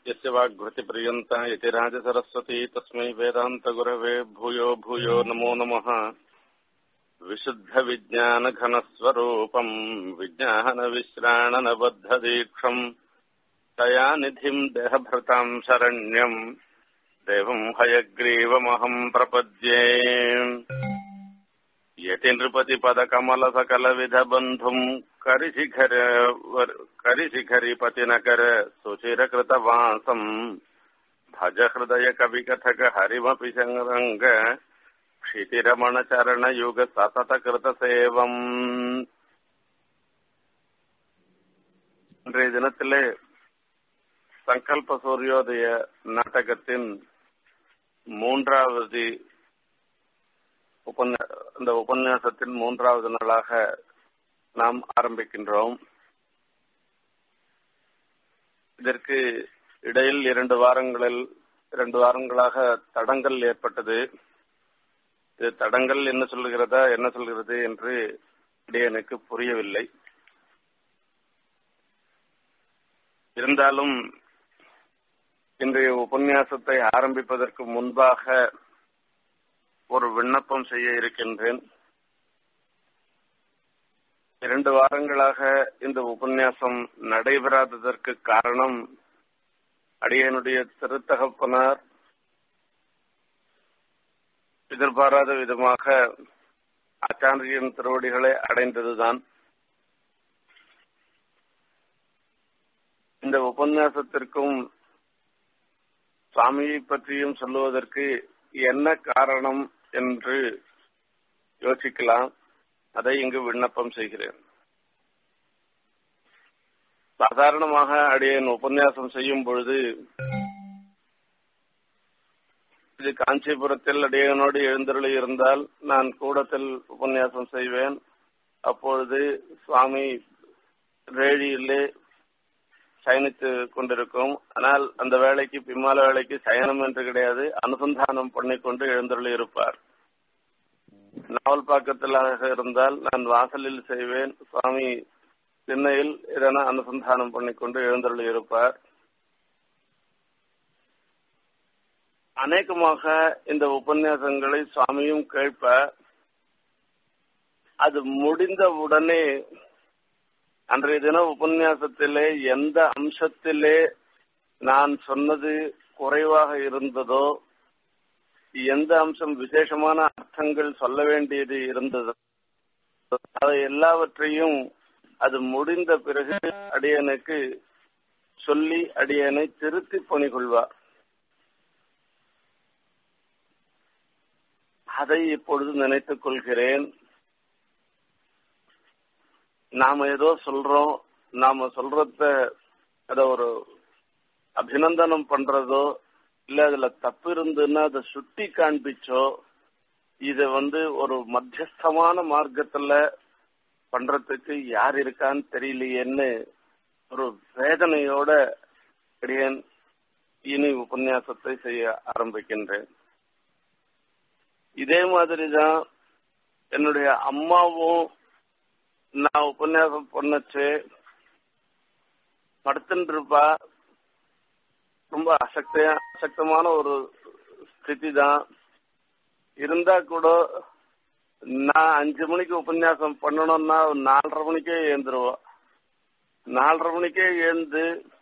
यस्य वाग्भृतिपर्यन्ता इति राजसरस्वती तस्मै वेदान्तगुरवे भूयो भूयो नमो नमः विशुद्धविज्ञानघनस्वरूपम् विज्ञानविश्राणनबद्धदीक्षम् दयानिधिम् देहभृताम् शरण्यम् देवम् हयग्रीवमहम् प्रपद्ये यति नृपतिपदकमलसकलविधबन्धुम् करिशिखर करिशिखरिपतिनकर सुचिरकृतवासम् भज हृदयकविकथक हरिमपि संरङ्ग क्षितिरमणचरणयुग சததகிருதசேவம் இன்றைய தினத்திலே சங்கல்ப சூரியோதய நாடகத்தின் மூன்றாவது இந்த உபன்யாசத்தின் மூன்றாவது நாளாக நாம் ஆரம்பிக்கின்றோம் இதற்கு இடையில் இரண்டு வாரங்களில் இரண்டு வாரங்களாக தடங்கள் ஏற்பட்டது இது தடங்கள் என்ன சொல்லுகிறதா என்ன சொல்கிறது என்று எனக்கு புரியவில்லை இருந்தாலும் இன்றைய உபன்யாசத்தை ஆரம்பிப்பதற்கு முன்பாக ஒரு விண்ணப்பம் செய்ய இருக்கின்றேன் இரண்டு வாரங்களாக இந்த உபன்யாசம் நடைபெறாததற்கு காரணம் அடியனுடைய திருத்தகப்பனார் எதிர்பாராத விதமாக ஆச்சாரியின் திருவடிகளை அடைந்ததுதான் இந்த உபன்யாசத்திற்கும் சுவாமியை பற்றியும் சொல்லுவதற்கு என்ன காரணம் என்று யோசிக்கலாம் அதை இங்கு விண்ணப்பம் செய்கிறேன் சாதாரணமாக அடியேன் உபன்யாசம் செய்யும் பொழுது இது காஞ்சிபுரத்தில் அடியனோடு எழுந்தருளி இருந்தால் நான் கூடத்தில் உபன்யாசம் செய்வேன் அப்பொழுது சுவாமி ரேழியிலே சயனித்து கொண்டிருக்கும் ஆனால் அந்த வேலைக்கு பிம்மால வேலைக்கு சயனம் என்று கிடையாது அனுசந்தானம் பண்ணிக்கொண்டு எழுந்தருளி இருப்பார் நாவல் பாக்கத்திலாக இருந்தால் நான் வாசலில் செய்வேன் சுவாமி திண்ணையில் இதன அனுசந்தானம் பண்ணிக்கொண்டு எழுந்தருளி இருப்பார் அநேகமாக இந்த உபன்யாசங்களை சுவாமியும் கேட்ப அது முடிந்த உடனே அன்றைய தின உபன்யாசத்திலே எந்த அம்சத்திலே நான் சொன்னது குறைவாக இருந்ததோ எந்த அம்சம் விசேஷமான அர்த்தங்கள் சொல்ல வேண்டியது இருந்ததோ அதை எல்லாவற்றையும் அது முடிந்த பிறகு அடியனுக்கு சொல்லி அடியனை திருத்தி பணிகொள்வார் அதை இப்பொழுது நினைத்துக் கொள்கிறேன் நாம ஏதோ சொல்றோம் நாம சொல்றத அத ஒரு அபிநந்தனம் பண்றதோ இல்ல அதுல தப்பு இருந்துன்னா அதை சுட்டி காண்பிச்சோ இத வந்து ஒரு மத்தியஸ்தமான மார்க்கத்துல பண்றதுக்கு யார் இருக்கான்னு தெரியலையேன்னு ஒரு வேதனையோட இடையன் இனி உபன்யாசத்தை செய்ய ஆரம்பிக்கின்றேன் இதே மாதிரிதான் என்னுடைய அம்மாவும் நான் உபன்யாசம் பண்ணச்சு படுத்துட்டு இருப்பா ரொம்ப அசக்தியா அசக்தமான ஒரு ஸ்திதி தான் இருந்தா கூட நான் அஞ்சு மணிக்கு உபன்யாசம் பண்ணணும்னா நாலரை மணிக்கே எழுந்துருவோம் நாலரை மணிக்கே எழுந்து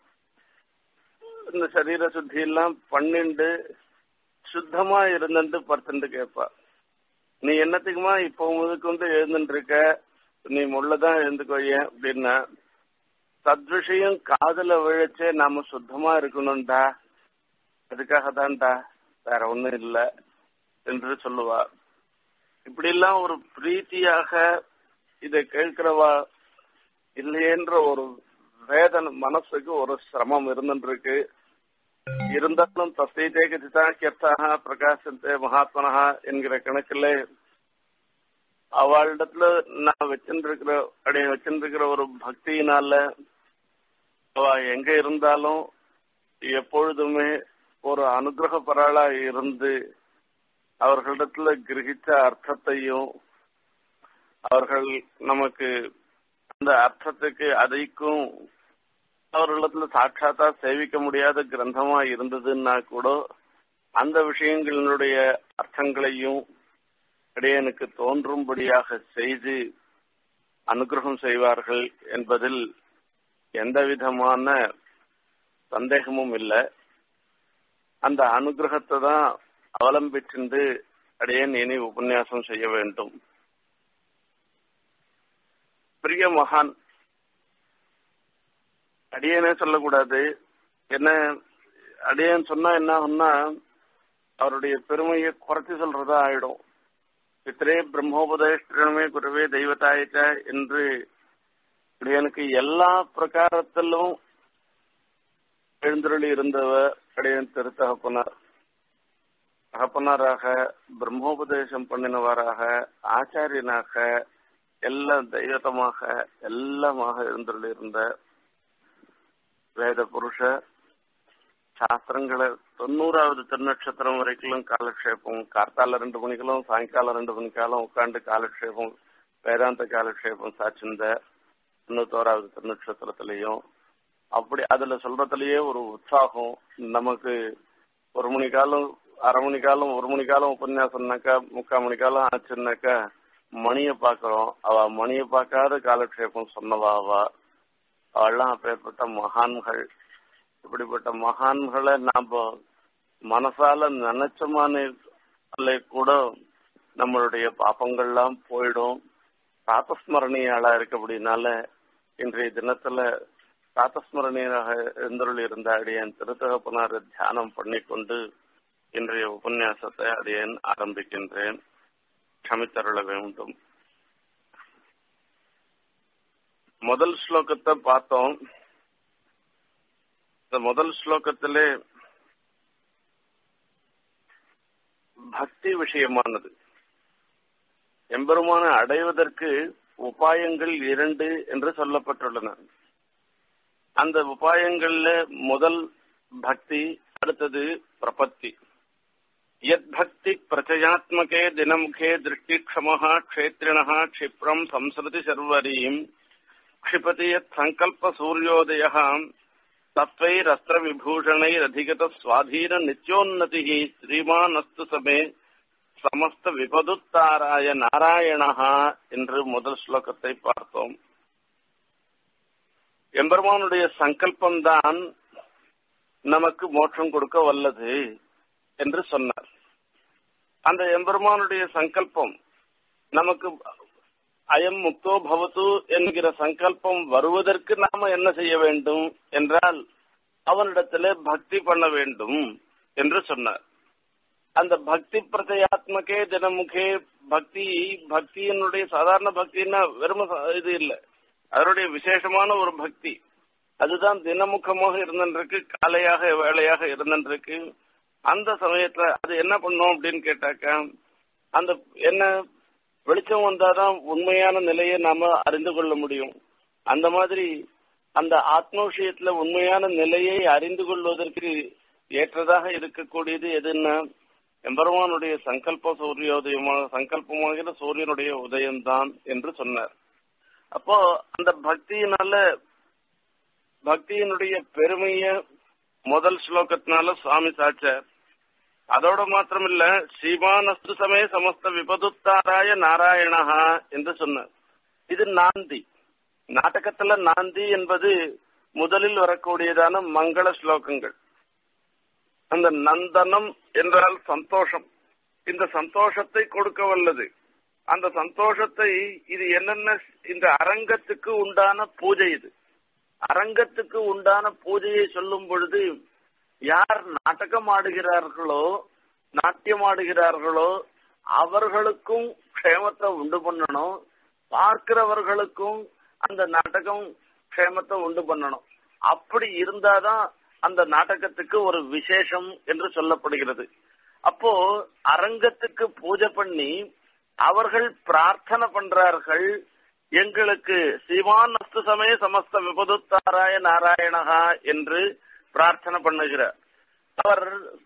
இந்த சரீர சுத்தி எல்லாம் பண்ணிண்டு சுத்தமா இருந்துட்டு படுத்துட்டு கேட்பா நீ என்னத்துக்குமா இப்போ முதுக்கு வந்து எழுந்துட்டு இருக்க நீ முள்ளதான் எழுந்துக்கோய அப்படின்னா சத்விஷயம் காதல விழிச்சே நாம சுத்தமா இருக்கணும்டா அதுக்காக தான்டா வேற ஒண்ணும் இல்ல என்று சொல்லுவா இப்படி எல்லாம் ஒரு பிரீத்தியாக இதை கேட்கிறவா இல்லையென்ற ஒரு வேதனை மனசுக்கு ஒரு சிரமம் இருந்துருக்கு இருந்தாலும் தஸ்தீதே கதிதா கியர்த்தாக பிரகாசந்தே மகாத்மனா என்கிற கணக்கில் அவளிடத்துல நான் வச்சிருக்கிற அப்படியே வச்சிருக்கிற ஒரு பக்தியினால அவ எங்க இருந்தாலும் எப்பொழுதுமே ஒரு அனுகிரக பராளா இருந்து அவர்களிடத்துல கிரகித்த அர்த்தத்தையும் அவர்கள் நமக்கு அந்த அர்த்தத்துக்கு அதைக்கும் அவர்களிடத்துல சாட்சாத்தா சேவிக்க முடியாத கிரந்தமா இருந்ததுன்னா கூட அந்த விஷயங்களினுடைய அர்த்தங்களையும் இடையனுக்கு தோன்றும்படியாக செய்து அனுகிரகம் செய்வார்கள் என்பதில் எந்த விதமான சந்தேகமும் இல்லை அந்த அனுகிரகத்தை தான் அவலம்பிச்சிருந்து அடையன் இனி உபன்யாசம் செய்ய வேண்டும் பிரிய மகான் அடியனே சொல்லக்கூடாது என்ன அடியன் சொன்னா என்ன ஆகும்னா அவருடைய பெருமையை குறைச்சி சொல்றதா ஆயிடும் பித்திரே பிரம்மோபதேஷ்டமே குருவே தெய்வத்தாயிட்ட என்று அடியனுக்கு எல்லா பிரகாரத்திலும் எழுந்தருளி இருந்தவர் அடியன் திருத்தகப்பனார் தகப்பனாராக பிரம்மோபதேசம் பண்ணினவராக ஆச்சாரியனாக எல்லாம் தெய்வத்தமாக எல்லாமாக இருந்துள்ள இருந்த வேத புருஷ சாஸ்திரங்களை தொண்ணூறாவது திருநட்சத்திரம் வரைக்கும் காலக்ஷேபம் கார்த்தால ரெண்டு மணிக்கெல்லாம் சாயங்காலம் ரெண்டு மணிக்காலம் உட்காந்து காலக்ஷேபம் வேதாந்த காலக்ஷேபம் சாச்சிந்த தொண்ணூத்தோராவது திருநட்சத்திரத்திலையும் அப்படி அதுல சொல்றதுலயே ஒரு உற்சாகம் நமக்கு ஒரு மணி காலம் அரை மணி காலம் ஒரு மணி காலம் உபன்யாசம்னாக்கா முக்கால் மணி காலம் ஆச்சுன்னாக்கா மணியை பாக்குறோம் அவ மணியை பார்க்காத காலக்ஷேபம் சொன்னவா அவ அவெல்லாம் அப்பேற்பட்ட மகான்கள் இப்படிப்பட்ட மகான்களை நாம மனசால நினைச்சமான கூட நம்மளுடைய பாப்பங்கள்லாம் போயிடும் பிராத்தஸ்மரணியாளா இருக்கு அப்படின்னால இன்றைய தினத்துல பிராத்தஸ்மரணியாக இருந்தருள் இருந்த அடியன் திருத்தகப்பனார் தியானம் பண்ணிக்கொண்டு இன்றைய உபன்யாசத்தை அடியேன் ஆரம்பிக்கின்றேன் க்ஷமித்தருள வேண்டும் முதல் ஸ்லோகத்தை பார்த்தோம் இந்த முதல் ஸ்லோகத்திலே பக்தி விஷயமானது எம்பெருமான அடைவதற்கு உபாயங்கள் இரண்டு என்று சொல்லப்பட்டுள்ளன அந்த உபாயங்கள்ல முதல் பக்தி அடுத்தது பிரபத்தி யத் பக்தி பிரச்சயாத்மகே தினமுகே திருஷ்டிக்ஷம க்ஷேத்ரிண க்ஷிப்ரம் சம்ஸ்ருதி சர்வரீம் क्षिपति यत् सङ्कल्प सूर्योदयः तत्त्वैरस्त्रविभूषणैरधिगत स्वाधीन नित्योन्नतिः श्रीमानस्तु समे சமஸ்த விபதுத்தாராய நாராயணஹா என்று முதல் ஸ்லோகத்தை பார்த்தோம் எம்பெருமானுடைய சங்கல்பம்தான் நமக்கு மோட்சம் கொடுக்க வல்லது என்று சொன்னார் அந்த எம்பெருமானுடைய சங்கல்பம் நமக்கு அயம் முக்தோ பவத்து என்கிற சங்கல்பம் வருவதற்கு நாம என்ன செய்ய வேண்டும் என்றால் அவனிடத்திலே பக்தி பண்ண வேண்டும் என்று சொன்னார் அந்த பக்தி பிரதயாத்மகே தினமுகே பக்தி பக்தியினுடைய சாதாரண பக்தின்னா வெறும் இது இல்லை அதனுடைய விசேஷமான ஒரு பக்தி அதுதான் தினமுகமாக இருந்திருக்கு காலையாக வேலையாக இருந்திருக்கு அந்த சமயத்துல அது என்ன பண்ணும் அப்படின்னு கேட்டாக்கா அந்த என்ன வெளிச்சம் வந்தாதான் உண்மையான நிலையை நாம அறிந்து கொள்ள முடியும் அந்த மாதிரி அந்த ஆத்ம விஷயத்துல உண்மையான நிலையை அறிந்து கொள்வதற்கு ஏற்றதாக இருக்கக்கூடியது எதுன்னா எம்பெருமானுடைய சங்கல்ப சூரியோதயமாக சங்கல்பமாகிற சூரியனுடைய உதயம்தான் என்று சொன்னார் அப்போ அந்த பக்தியினால பக்தியினுடைய பெருமைய முதல் ஸ்லோகத்தினால சுவாமி சாச்சார் அதோட மாத்திரமில்ல ஸ்ரீமானஸ்து சமய சமஸ்த விபதுத்தாராய நாராயணஹா என்று சொன்னார் இது நாந்தி நாடகத்துல நாந்தி என்பது முதலில் வரக்கூடியதான மங்கள ஸ்லோகங்கள் அந்த நந்தனம் என்றால் சந்தோஷம் இந்த சந்தோஷத்தை கொடுக்க வல்லது அந்த சந்தோஷத்தை இது என்னென்ன இந்த அரங்கத்துக்கு உண்டான பூஜை இது அரங்கத்துக்கு உண்டான பூஜையை சொல்லும் பொழுது யார் நாடகம் ஆடுகிறார்களோ நாட்டியம் ஆடுகிறார்களோ அவர்களுக்கும் க்ஷேமத்தை உண்டு பண்ணணும் பார்க்கிறவர்களுக்கும் அந்த நாடகம் க்ஷேமத்தை உண்டு பண்ணணும் அப்படி இருந்தாதான் அந்த நாடகத்துக்கு ஒரு விசேஷம் என்று சொல்லப்படுகிறது அப்போ அரங்கத்துக்கு பூஜை பண்ணி அவர்கள் பிரார்த்தனை பண்றார்கள் எங்களுக்கு சிவான் அஸ்து சமய சமஸ்த விபதுத்தாராய நாராயணகா என்று பிரார்த்தனை பண்ணுகிறார் அவர்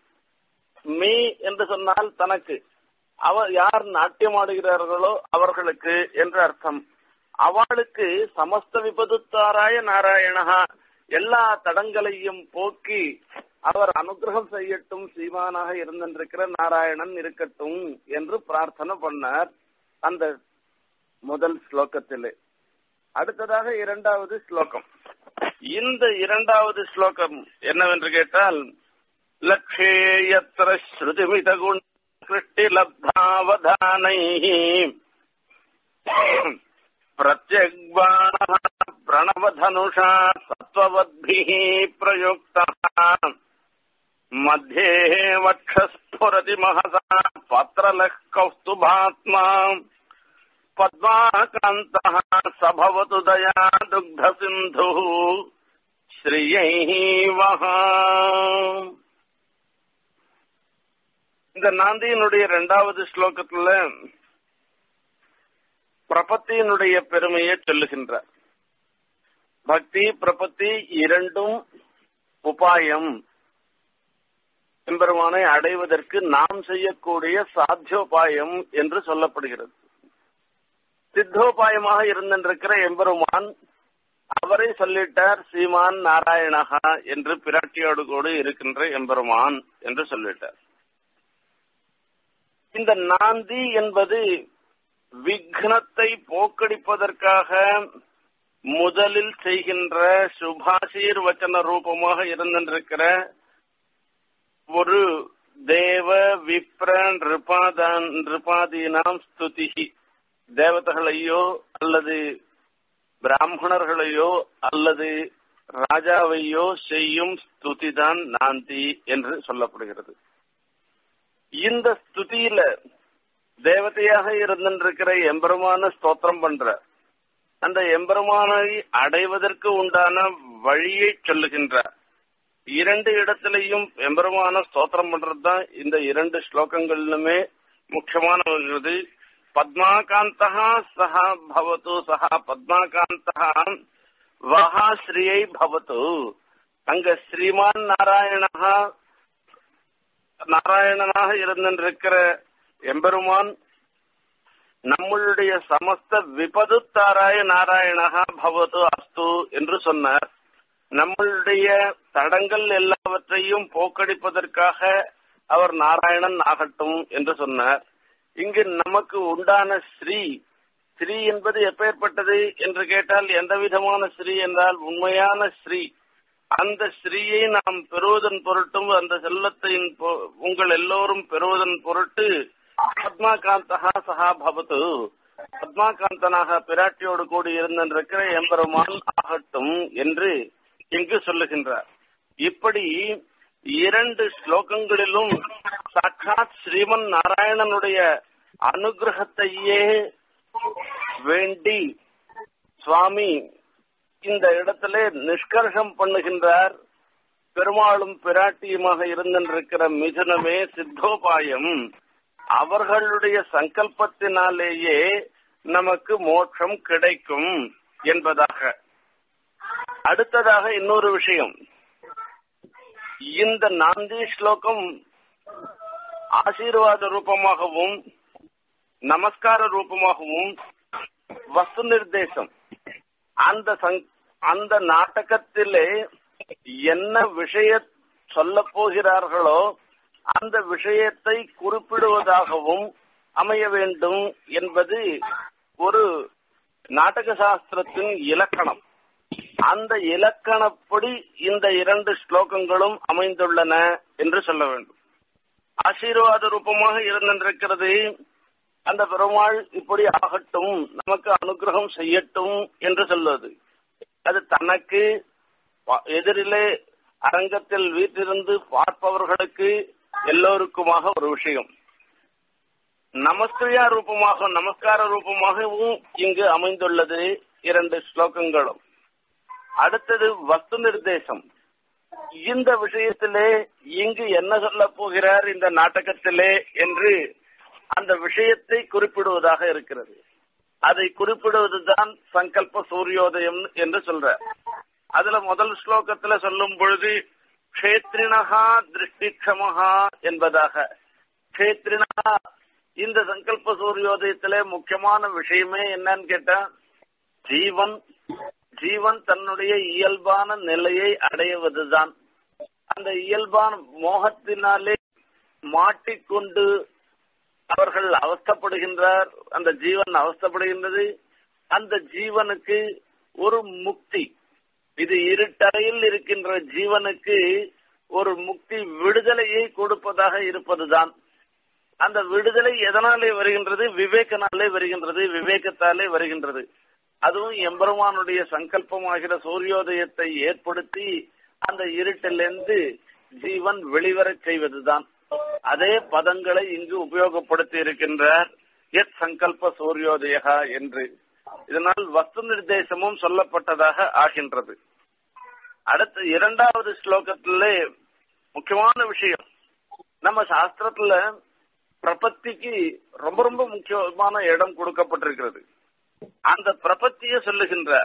மீ என்று சொன்னால் தனக்கு அவர் யார் நாட்டியம் ஆடுகிறார்களோ அவர்களுக்கு என்று அர்த்தம் அவளுக்கு சமஸ்த விபதுத்தாராய நாராயணகா எல்லா தடங்களையும் போக்கி அவர் அனுகிரகம் செய்யட்டும் சீமானாக இருந்திருக்கிற நாராயணன் இருக்கட்டும் என்று பிரார்த்தனை பண்ணார் அந்த முதல் ஸ்லோகத்திலே அடுத்ததாக இரண்டாவது ஸ்லோகம் இந்த இரண்டாவது ஸ்லோகம் என்னவென்று கேட்டால் லக்ஷேயத்திர ஸ்ருதிமித குண கிருஷ்டி லப்தாவதானை பிரத்யக்பாண பிரணவதனுஷா சத்வவத்பிः பிரயுக்தः मध्ये वक्षस्फुरति महसा पत्रलः कौस्तुभात्मा पद्माकान्तः स भवतु दया दुग्धसिन्धुः श्रियैः वः இந்த நாந்தியினுடைய இரண்டாவது ஸ்லோகத்துல பிரபத்தியினுடைய பெருமையை சொல்லுகின்றார் பக்தி பிரபத்தி இரண்டும் உபாயம் எம்பெருமானை அடைவதற்கு நாம் செய்யக்கூடிய சாத்தியோபாயம் என்று சொல்லப்படுகிறது சித்தோபாயமாக இருந்திருக்கிற எம்பெருமான் அவரை சொல்லிட்டார் சீமான் நாராயணகா என்று பிராட்டியோடு கூட இருக்கின்ற எம்பெருமான் என்று சொல்லிட்டார் இந்த நாந்தி என்பது விக்னத்தை போக்கடிப்பதற்காக முதலில் செய்கின்ற சுபாஷீர் வச்சன ரூபமாக இருந்திருக்கிற ஒரு தேவ விப்ர நிருபாதான் நிருபாதீனாம் ஸ்துதி தேவதைகளையோ அல்லது பிராமணர்களையோ அல்லது ராஜாவையோ செய்யும் ஸ்துதிதான் நாந்தி என்று சொல்லப்படுகிறது இந்த ஸ்துதியில தேவதையாக இருந்திருக்கிற எம்பெருமான ஸ்தோத்திரம் பண்ற அந்த எம்பெருமானை அடைவதற்கு உண்டான வழியை சொல்லுகின்றார் இரண்டு இடத்திலையும் எம்பெருமான ஸ்தோத்திரம் பண்றதுதான் இந்த இரண்டு ஸ்லோகங்களிலுமே முக்கியமானது பத்மாகாந்தா சஹா பவத்து சஹா பத்மாகாந்தா வஹா ஸ்ரீயை பவத்து அங்க ஸ்ரீமான் நாராயணா நாராயணனாக இருந்திருக்கிற எம்பெருமான் நம்மளுடைய சமஸ்த விபதுத்தாராய நாராயணகா பவத்து அஸ்து என்று சொன்னார் நம்மளுடைய தடங்கள் எல்லாவற்றையும் போக்கடிப்பதற்காக அவர் நாராயணன் ஆகட்டும் என்று சொன்னார் இங்கு நமக்கு உண்டான ஸ்ரீ ஸ்ரீ என்பது எப்பேற்பட்டது என்று கேட்டால் எந்த விதமான ஸ்ரீ என்றால் உண்மையான ஸ்ரீ அந்த ஸ்ரீயை நாம் பெறுவதன் பொருட்டும் அந்த செல்லத்தின் உங்கள் எல்லோரும் பெறுவதன் பொருட்டு பத்மாகாந்தகா சகா பவத்து பத்மாகாந்தனாக பிராட்டியோடு கூடி இருந்திருக்கிற எம்பெருமான் ஆகட்டும் என்று இங்கு சொல்லுகின்றார் இப்படி இரண்டு ஸ்லோகங்களிலும் சாட்சாத் ஸ்ரீமன் நாராயணனுடைய அனுகிரகத்தையே வேண்டி சுவாமி இந்த இடத்துல நிஷ்கர்ஷம் பண்ணுகின்றார் பெருமாளும் பிராட்டியுமாக இருந்திருக்கிற மிதுனமே சித்தோபாயம் அவர்களுடைய சங்கல்பத்தினாலேயே நமக்கு மோட்சம் கிடைக்கும் என்பதாக அடுத்ததாக இன்னொரு விஷயம் இந்த நாந்தி ஸ்லோகம் ஆசீர்வாத ரூபமாகவும் நமஸ்கார ரூபமாகவும் வஸ்து நிர்தேசம் அந்த அந்த நாடகத்திலே என்ன விஷய சொல்ல போகிறார்களோ அந்த விஷயத்தை குறிப்பிடுவதாகவும் அமைய வேண்டும் என்பது ஒரு நாடக சாஸ்திரத்தின் இலக்கணம் அந்த இலக்கணப்படி இந்த இரண்டு ஸ்லோகங்களும் அமைந்துள்ளன என்று சொல்ல வேண்டும் ஆசீர்வாத ரூபமாக இருந்திருக்கிறது அந்த பெருமாள் இப்படி ஆகட்டும் நமக்கு அனுகிரகம் செய்யட்டும் என்று சொல்வது அது தனக்கு எதிரிலே அரங்கத்தில் வீட்டிலிருந்து பார்ப்பவர்களுக்கு எல்லோருக்குமாக ஒரு விஷயம் நமஸ்கிரியா ரூபமாக நமஸ்கார ரூபமாகவும் இங்கு அமைந்துள்ளது இரண்டு ஸ்லோகங்களும் அடுத்தது வஸ்து நிர்தேசம் இந்த விஷயத்திலே இங்கு என்ன சொல்ல போகிறார் இந்த நாடகத்திலே என்று அந்த விஷயத்தை குறிப்பிடுவதாக இருக்கிறது அதை குறிப்பிடுவதுதான் சங்கல்ப சூரியோதயம் என்று சொல்ற அதுல முதல் ஸ்லோகத்துல சொல்லும் பொழுது கஷேத்ரினகா திருஷ்டிக்ஷமஹா என்பதாக கஷேத்ரினகா இந்த சங்கல்ப சூரியோதயத்திலே முக்கியமான விஷயமே என்னன்னு கேட்டா ஜீவன் ஜீவன் தன்னுடைய இயல்பான நிலையை அடைவதுதான் அந்த இயல்பான மோகத்தினாலே மாட்டிக்கொண்டு அவர்கள் அவஸ்தப்படுகின்றார் அந்த ஜீவன் அவஸ்தப்படுகின்றது அந்த ஜீவனுக்கு ஒரு முக்தி இது இருட்டறையில் இருக்கின்ற ஜீவனுக்கு ஒரு முக்தி விடுதலையை கொடுப்பதாக இருப்பதுதான் அந்த விடுதலை எதனாலே வருகின்றது விவேகனாலே வருகின்றது விவேகத்தாலே வருகின்றது அதுவும் எம்பெருமானுடைய சங்கல்பமாகிற சூரியோதயத்தை ஏற்படுத்தி அந்த இருட்டிலிருந்து ஜீவன் வெளிவரச் செய்வதுதான் அதே பதங்களை இங்கு உபயோகப்படுத்தி இருக்கின்றார் எத் சங்கல்ப சூரியோதயா என்று இதனால் வஸ்து நிர்தேசமும் சொல்லப்பட்டதாக ஆகின்றது அடுத்து இரண்டாவது ஸ்லோகத்திலே முக்கியமான விஷயம் நம்ம சாஸ்திரத்துல பிரபத்திக்கு ரொம்ப ரொம்ப முக்கியமான இடம் கொடுக்கப்பட்டிருக்கிறது அந்த பிரபத்திய சொல்லுகின்றார்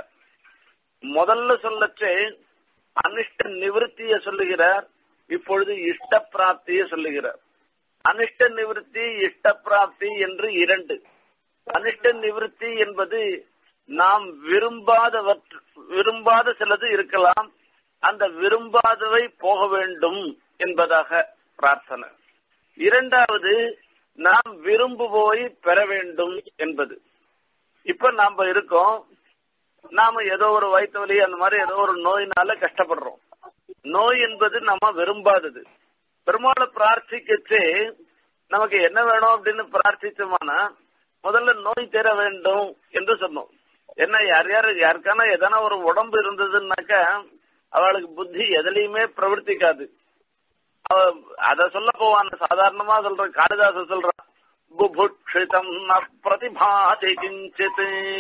முதல்ல சொல்லச்சே அனிஷ்ட நிவர்த்திய சொல்லுகிறார் இப்பொழுது இஷ்ட பிராப்திய சொல்லுகிறார் அனிஷ்ட நிவர்த்தி இஷ்ட பிராப்தி என்று இரண்டு அனிஷ்ட நிவர்த்தி என்பது நாம் விரும்பாதவற்று விரும்பாத சிலது இருக்கலாம் அந்த விரும்பாதவை போக வேண்டும் என்பதாக பிரார்த்தனை இரண்டாவது நாம் விரும்புவோய் பெற வேண்டும் என்பது இப்ப நாம இருக்கோம் நாம ஏதோ ஒரு வயிற்று வலி அந்த மாதிரி ஏதோ ஒரு நோயினால கஷ்டப்படுறோம் நோய் என்பது நம்ம விரும்பாதது பெருமாளை பிரார்த்திக்கச்சு நமக்கு என்ன வேணும் அப்படின்னு பிரார்த்திச்சோம்னா முதல்ல நோய் தர வேண்டும் என்று சொன்னோம் என்ன யார் யாரு யாருக்கான எதனா ஒரு உடம்பு இருந்ததுன்னாக்கா அவளுக்கு புத்தி எதுலயுமே பிரவர்த்திக்காது அவ அத சொல்ல போவான் சாதாரணமா சொல்ற காளிதாச சொல்றான் புபுட்சிதம் ந பிரதிபாதி கிஞ்சித்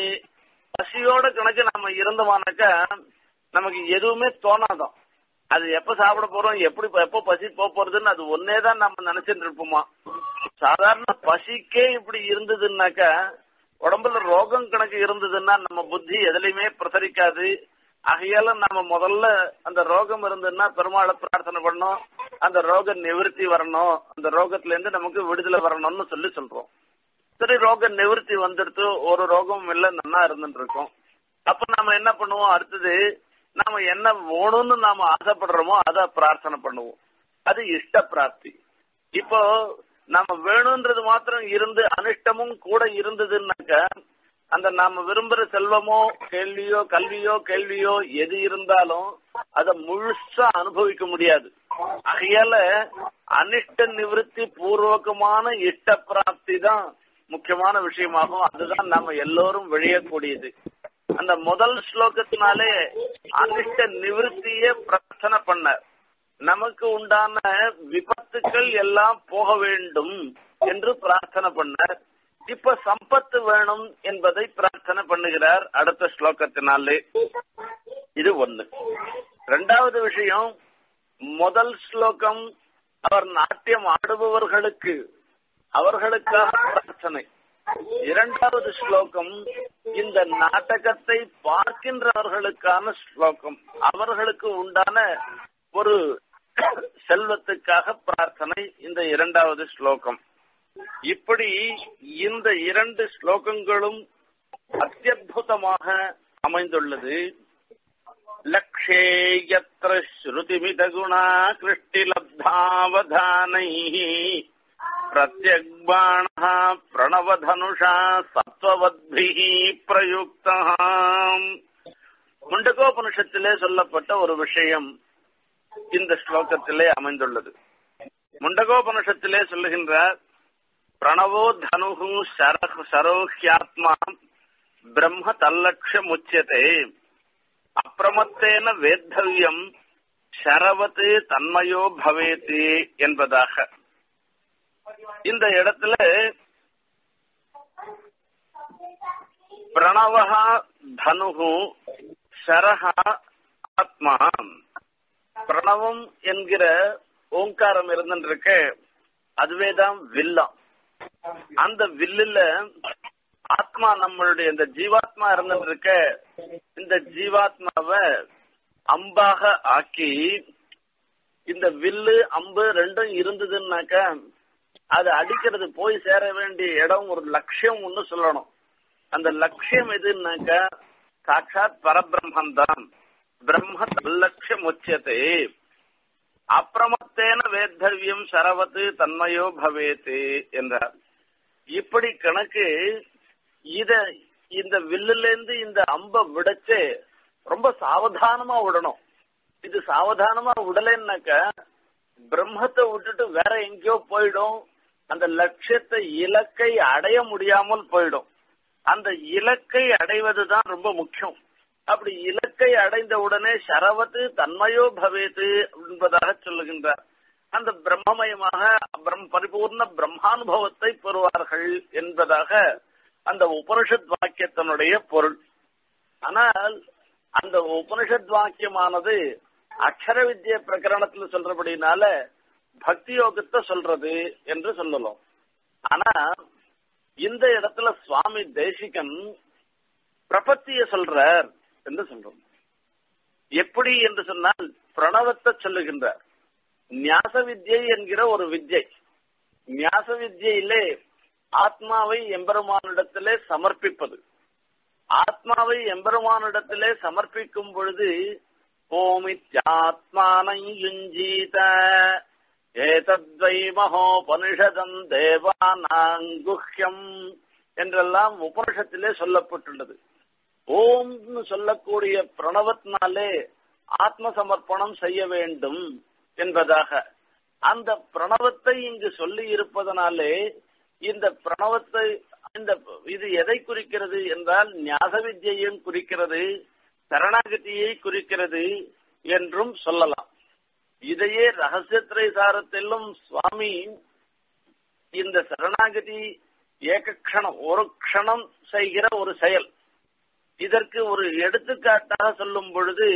பசியோட கணக்கு நம்ம இருந்தோமானாக்கா நமக்கு எதுவுமே தோணாதான் அது எப்ப சாப்பிட போறோம் எப்படி எப்ப பசி போக போறதுன்னு அது ஒன்னே தான் நம்ம நினைச்சிட்டு இருப்போமா சாதாரண பசிக்கே இப்படி இருந்ததுன்னாக்கா உடம்புல ரோகம் கணக்கு இருந்ததுன்னா நம்ம புத்தி எதுலையுமே பிரசரிக்காது ஆகையால நம்ம முதல்ல அந்த ரோகம் இருந்ததுன்னா பெருமாளை பிரார்த்தனை பண்ணோம் அந்த ரோக நிவர்த்தி வரணும் அந்த ரோகத்துல இருந்து நமக்கு விடுதலை வரணும்னு சொல்லி சொல்றோம் சரி ரோக நிவர்த்தி வந்துடுத்து ஒரு ரோகம் இல்ல நல்லா இருந்துட்டு இருக்கோம் அப்ப நாம என்ன பண்ணுவோம் அடுத்தது நாம என்ன வேணும்னு நாம ஆசைப்படுறோமோ அத பிரார்த்தனை பண்ணுவோம் அது இஷ்ட பிராப்தி இப்போ நாம வேணும்ன்றது மாத்திரம் இருந்து அனிஷ்டமும் கூட இருந்ததுன்னாக்க அந்த நாம விரும்புற செல்வமோ கேள்வியோ கல்வியோ கேள்வியோ எது இருந்தாலும் அத முழுசா அனுபவிக்க முடியாது ஆகையால அனிஷ்ட நிவர்த்தி பூர்வகமான இஷ்ட பிராப்தி தான் முக்கியமான விஷயமாகும் அதுதான் நாம எல்லோரும் வெளியக்கூடியது அந்த முதல் ஸ்லோகத்தினாலே அனிஷ்ட நிவர்த்திய பிரார்த்தனை பண்ணார் நமக்கு உண்டான விபத்துக்கள் எல்லாம் போக வேண்டும் என்று பிரார்த்தனை பண்ணார் இப்ப சம்பத்து வேணும் என்பதை பிரார்த்தனை பண்ணுகிறார் அடுத்த ஸ்லோகத்தினாலே இது ஒண்ணு ரெண்டாவது விஷயம் முதல் ஸ்லோகம் அவர் நாட்டியம் ஆடுபவர்களுக்கு அவர்களுக்காக பிரார்த்தனை இரண்டாவது ஸ்லோகம் இந்த நாடகத்தை பார்க்கின்றவர்களுக்கான ஸ்லோகம் அவர்களுக்கு உண்டான ஒரு செல்வத்துக்காக பிரார்த்தனை இந்த இரண்டாவது ஸ்லோகம் இப்படி இந்த இரண்டு ஸ்லோகங்களும் அத்தியுதமாக அமைந்துள்ளது லக்ஷே யத்ர ஸ்ருதிமித குணா கிருஷ்டிலப்தாவதானை பிரத்யக்பாண பிரணவதனுஷா சத்வவத்பி பிரயுக்த முண்டகோபனிஷத்திலே சொல்லப்பட்ட ஒரு விஷயம் இந்த ஸ்லோகத்திலே அமைந்துள்ளது முண்டகோபனிஷத்திலே சொல்லுகின்றார் பிரணவோ தனுகு சரோஹியாத்மா பிரம்ம தல்லட்சமுச்சியதே அப்பிரமத்தேன வேத்தவியம் சரவத்து தன்மயோ பவேத்து என்பதாக இந்த இடத்துல பிரணவகா தனுகு சரஹா ஆத்மா பிரணவம் என்கிற ஓங்காரம் இருந்துருக்க அதுவேதான் வில்லம் அந்த வில்லுல ஆத்மா நம்மளுடைய இந்த ஜீவாத்மா இருந்துட்டு இருக்க இந்த ஜீவாத்மாவை அம்பாக ஆக்கி இந்த வில்லு அம்பு ரெண்டும் இருந்ததுன்னாக்கா அது அடிக்கிறது போய் சேர வேண்டிய இடம் ஒரு லட்சியம் ஒண்ணு சொல்லணும் அந்த லட்சியம் எதுன்னாக்கா சாட்சாத் பரபிரம்மன் தான் பிரம்ம தல்லட்சியம் உச்சியதே அப்பிரமத்தேன வேத்தவியம் சரவத்து தன்மயோ பவேத்து என்றார் இப்படி கணக்கு இத இந்த வில்லுல இருந்து இந்த அம்ப விடச்சு ரொம்ப சாவதானமா விடணும் இது சாவதானமா விடலைன்னாக்க பிரம்மத்தை விட்டுட்டு வேற எங்கேயோ போயிடும் அந்த லட்சியத்தை இலக்கை அடைய முடியாமல் போயிடும் அந்த இலக்கை அடைவதுதான் ரொம்ப முக்கியம் அப்படி இலக்கை அடைந்த உடனே சரவத்து தன்மயோ பவேது என்பதாக சொல்லுகின்றார் அந்த பிரம்மமயமாக பிரம் பரிபூர்ண பிரம்மானுபவத்தை பெறுவார்கள் என்பதாக அந்த உபனிஷத் வாக்கியத்தினுடைய பொருள் ஆனால் அந்த உபனிஷத் வாக்கியமானது அக்ஷர வித்ய பிரகரணத்துல சொல்றபடினால பக்தி யோகத்தை சொல்றது என்று சொல்லலாம் ஆனா இந்த இடத்துல சுவாமி தேசிகன் பிரபத்திய சொல்றார் என்று சொல்றோம் எப்படி என்று சொன்னால் பிரணவத்தை சொல்லுகின்றார் ஞாச வித்யை என்கிற ஒரு வித்யை ஞாச வித்யிலே ஆத்மாவை எம்பெருமானிடத்திலே சமர்ப்பிப்பது ஆத்மாவை எம்பெருமானிடத்திலே சமர்ப்பிக்கும் பொழுது ஓமித்யாத்மானை யுஞ்சீத ஏதத்வை மகோபனிஷதம் தேவானாங்குஹ்யம் என்றெல்லாம் உபனிஷத்திலே சொல்லப்பட்டுள்ளது ஓம்னு சொல்லக்கூடிய பிரணவத்தினாலே ஆத்ம சமர்ப்பணம் செய்ய வேண்டும் என்பதாக அந்த பிரணவத்தை இங்கு சொல்லி இருப்பதனாலே இந்த பிரணவத்தை இந்த இது எதை குறிக்கிறது என்றால் ஞாச வித்யையும் குறிக்கிறது சரணாகதியை குறிக்கிறது என்றும் சொல்லலாம் இதையே ரகசியத்திரை சாரத்திலும் சுவாமி இந்த சரணாகதி ஏக க்ஷணம் ஒரு க்ஷணம் செய்கிற ஒரு செயல் இதற்கு ஒரு எடுத்துக்காட்டாக சொல்லும் பொழுது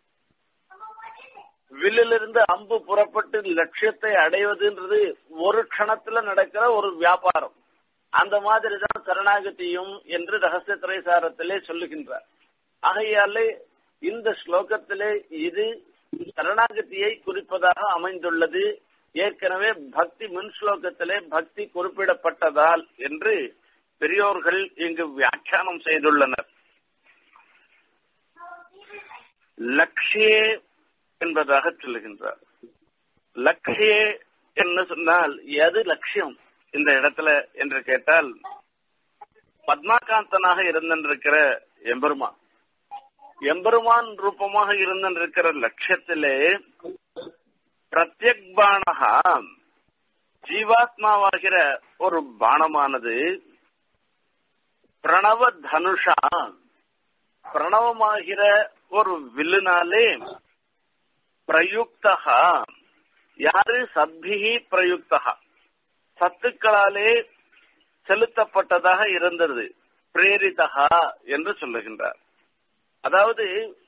வில்லிலிருந்து அம்பு புறப்பட்டு லட்சியத்தை அடைவதுன்றது ஒரு க்ஷணத்துல நடக்கிற ஒரு வியாபாரம் அந்த மாதிரி தான் சரணாகதியும் என்று ரகசிய திரைசாரத்திலே சொல்லுகின்றார் ஆகையாலே இந்த ஸ்லோகத்திலே இது சரணாகதியை குறிப்பதாக அமைந்துள்ளது ஏற்கனவே பக்தி முன் ஸ்லோகத்திலே பக்தி குறிப்பிடப்பட்டதால் என்று பெரியோர்கள் இங்கு வியாக்கியானம் செய்துள்ளனர் லக்ஷியே என்பதாக சொல்லுகின்றார் லக்ஷியே என்ன சொன்னால் எது லட்சியம் இந்த இடத்துல என்று கேட்டால் பத்மாகாந்தனாக இருந்திருக்கிற எம்பெருமான் எம்பெருமான் ரூபமாக இருந்திருக்கிற லட்சியத்திலே பிரத்யக் பானகா ஜீவாத்மாவாகிற ஒரு பானமானது பிரணவ தனுஷா பிரணவமாகிற ஒரு வில்லுனாலே பிரயுக்தகா யாரு சத்பிகி பிரயுக்தகா சத்துக்களாலே செலுத்தப்பட்டதாக இருந்தது பிரேரிதகா என்று சொல்லுகின்றார் அதாவது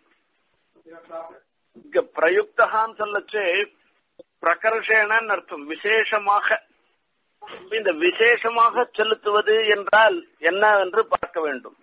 இங்க பிரயுக்தகான்னு சொல்லச்சு பிரகர்ஷேனன்னு அர்த்தம் விசேஷமாக இந்த விசேஷமாக செலுத்துவது என்றால் என்ன என்று பார்க்க வேண்டும்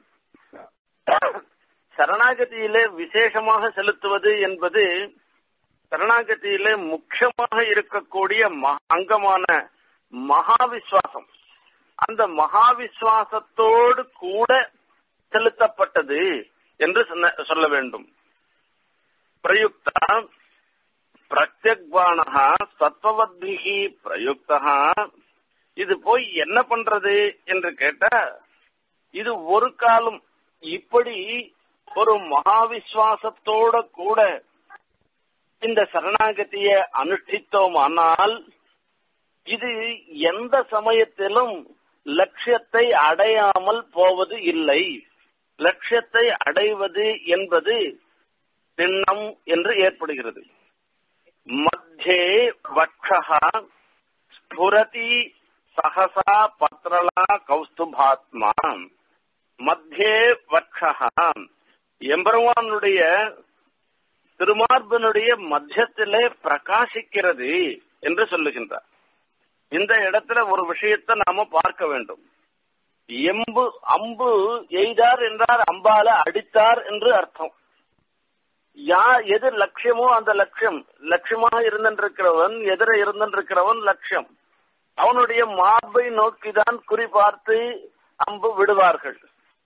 சரணாகதியிலே விசேஷமாக செலுத்துவது என்பது சரணாகதியிலே முக்கியமாக இருக்கக்கூடிய அங்கமான மகாவிஸ்வாசம் அந்த மகாவிஸ்வாசத்தோடு கூட செலுத்தப்பட்டது என்று சொல்ல வேண்டும் பிரயுக்தா பிரத்யக்பானகா சத்வவத்பிகி பிரயுக்தா இது போய் என்ன பண்றது என்று கேட்டா இது ஒரு காலம் இப்படி ஒரு மகாவிஸ்வாசத்தோட கூட இந்த சரணாகதியை அனுஷ்டித்தோமானால் இது எந்த சமயத்திலும் லட்சியத்தை அடையாமல் போவது இல்லை லட்சியத்தை அடைவது என்பது திண்ணம் என்று ஏற்படுகிறது மத்தியே வட்சா ஸ்புரதி சகசா பத்ரலா கௌஸ்துபாத்மா மத்தியே வட்சா எம்பெருமானுடைய திருமார்பனுடைய மத்தியத்திலே பிரகாசிக்கிறது என்று சொல்லுகின்றார் இந்த இடத்துல ஒரு விஷயத்தை நாம பார்க்க வேண்டும் எம்பு அம்பு எய்தார் என்றார் அம்பால அடித்தார் என்று அர்த்தம் யா எது லட்சியமோ அந்த லட்சியம் லட்சியமாக இருந்திருக்கிறவன் எதிர இருந்திருக்கிறவன் லட்சியம் அவனுடைய மார்பை நோக்கிதான் குறி பார்த்து அம்பு விடுவார்கள்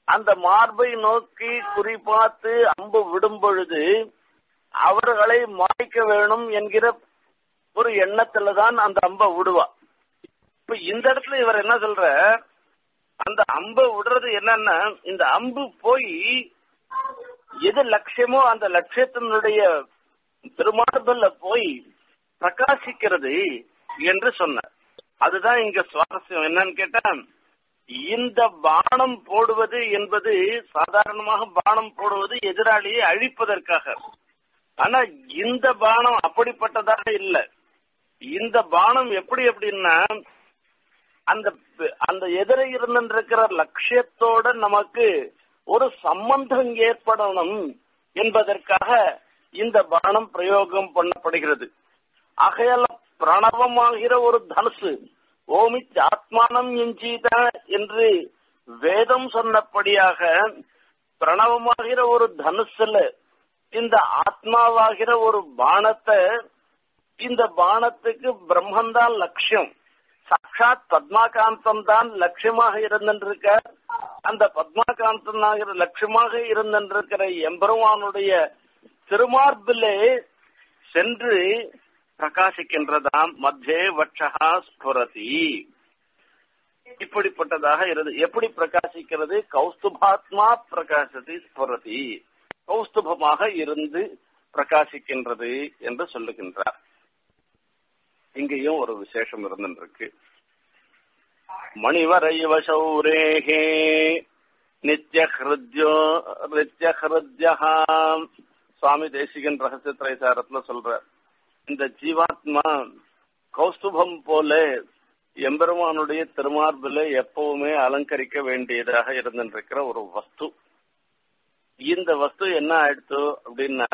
அந்த மார்பை நோக்கி குறிபார்த்து அம்பு விடும் பொழுது அவர்களை மாய்க்க வேணும் என்கிற ஒரு எண்ணத்துல தான் அந்த அம்பை விடுவா இப்ப இந்த இடத்துல இவர் என்ன சொல்ற அந்த அம்பை விடுறது என்னன்னா இந்த அம்பு போய் எது லட்சியமோ அந்த லட்சியத்தினுடைய திருமார்பல்ல போய் பிரகாசிக்கிறது என்று சொன்ன அதுதான் இங்க சுவாரஸ்யம் என்னன்னு கேட்டா இந்த பானம் போடுவது என்பது சாதாரணமாக பானம் போடுவது எதிராளியை அழிப்பதற்காக ஆனா இந்த பானம் அப்படிப்பட்டதாக இல்லை இந்த பானம் எப்படி அப்படின்னா அந்த அந்த எதிர இருந்திருக்கிற லட்சியத்தோட நமக்கு ஒரு சம்பந்தம் ஏற்படணும் என்பதற்காக இந்த பானம் பிரயோகம் பண்ணப்படுகிறது ஆகையால பிரணவமாகிற ஒரு தனுசு ஓமிச் ஆத்மானம் எஞ்சீத என்று வேதம் சொன்னபடியாக பிரணவமாகிற ஒரு தனுசுல இந்த ஆத்மாவாகிற ஒரு பானத்தை இந்த பானத்துக்கு பிரம்மந்தான் லட்சியம் சாட்சாத் பத்மாகாந்தம் தான் லட்சியமாக இருந்திருக்க அந்த பத்மாகாந்தனாகிற லட்சியமாக இருந்திருக்கிற எம்பெருமானுடைய திருமார்பிலே சென்று பிரகாசிக்கின்றதாம் மத்தியே வட்சகா ஸ்புரதி இப்படிப்பட்டதாக இருந்து எப்படி பிரகாசிக்கிறது கௌஸ்துபாத்மா பிரகாசதி ஸ்புரதி கௌஸ்துபமாக இருந்து பிரகாசிக்கின்றது என்று சொல்லுகின்றார் இங்கேயும் ஒரு விசேஷம் இருந்துருக்கு மணிவரைவ சௌரேகே நித்திய ஹிருத்யோ நித்திய ஹிருத்யா சுவாமி தேசிகன் ரகசிய திரைசாரத்துல சொல்ற இந்த ஜீவாத்மா கௌஸ்துபம் போல எம்பெருமானுடைய திருமார்பில எப்பவுமே அலங்கரிக்க வேண்டியதாக இருந்திருக்கிற ஒரு வஸ்து இந்த வஸ்து என்ன ஆயிடுத்து அப்படின்னா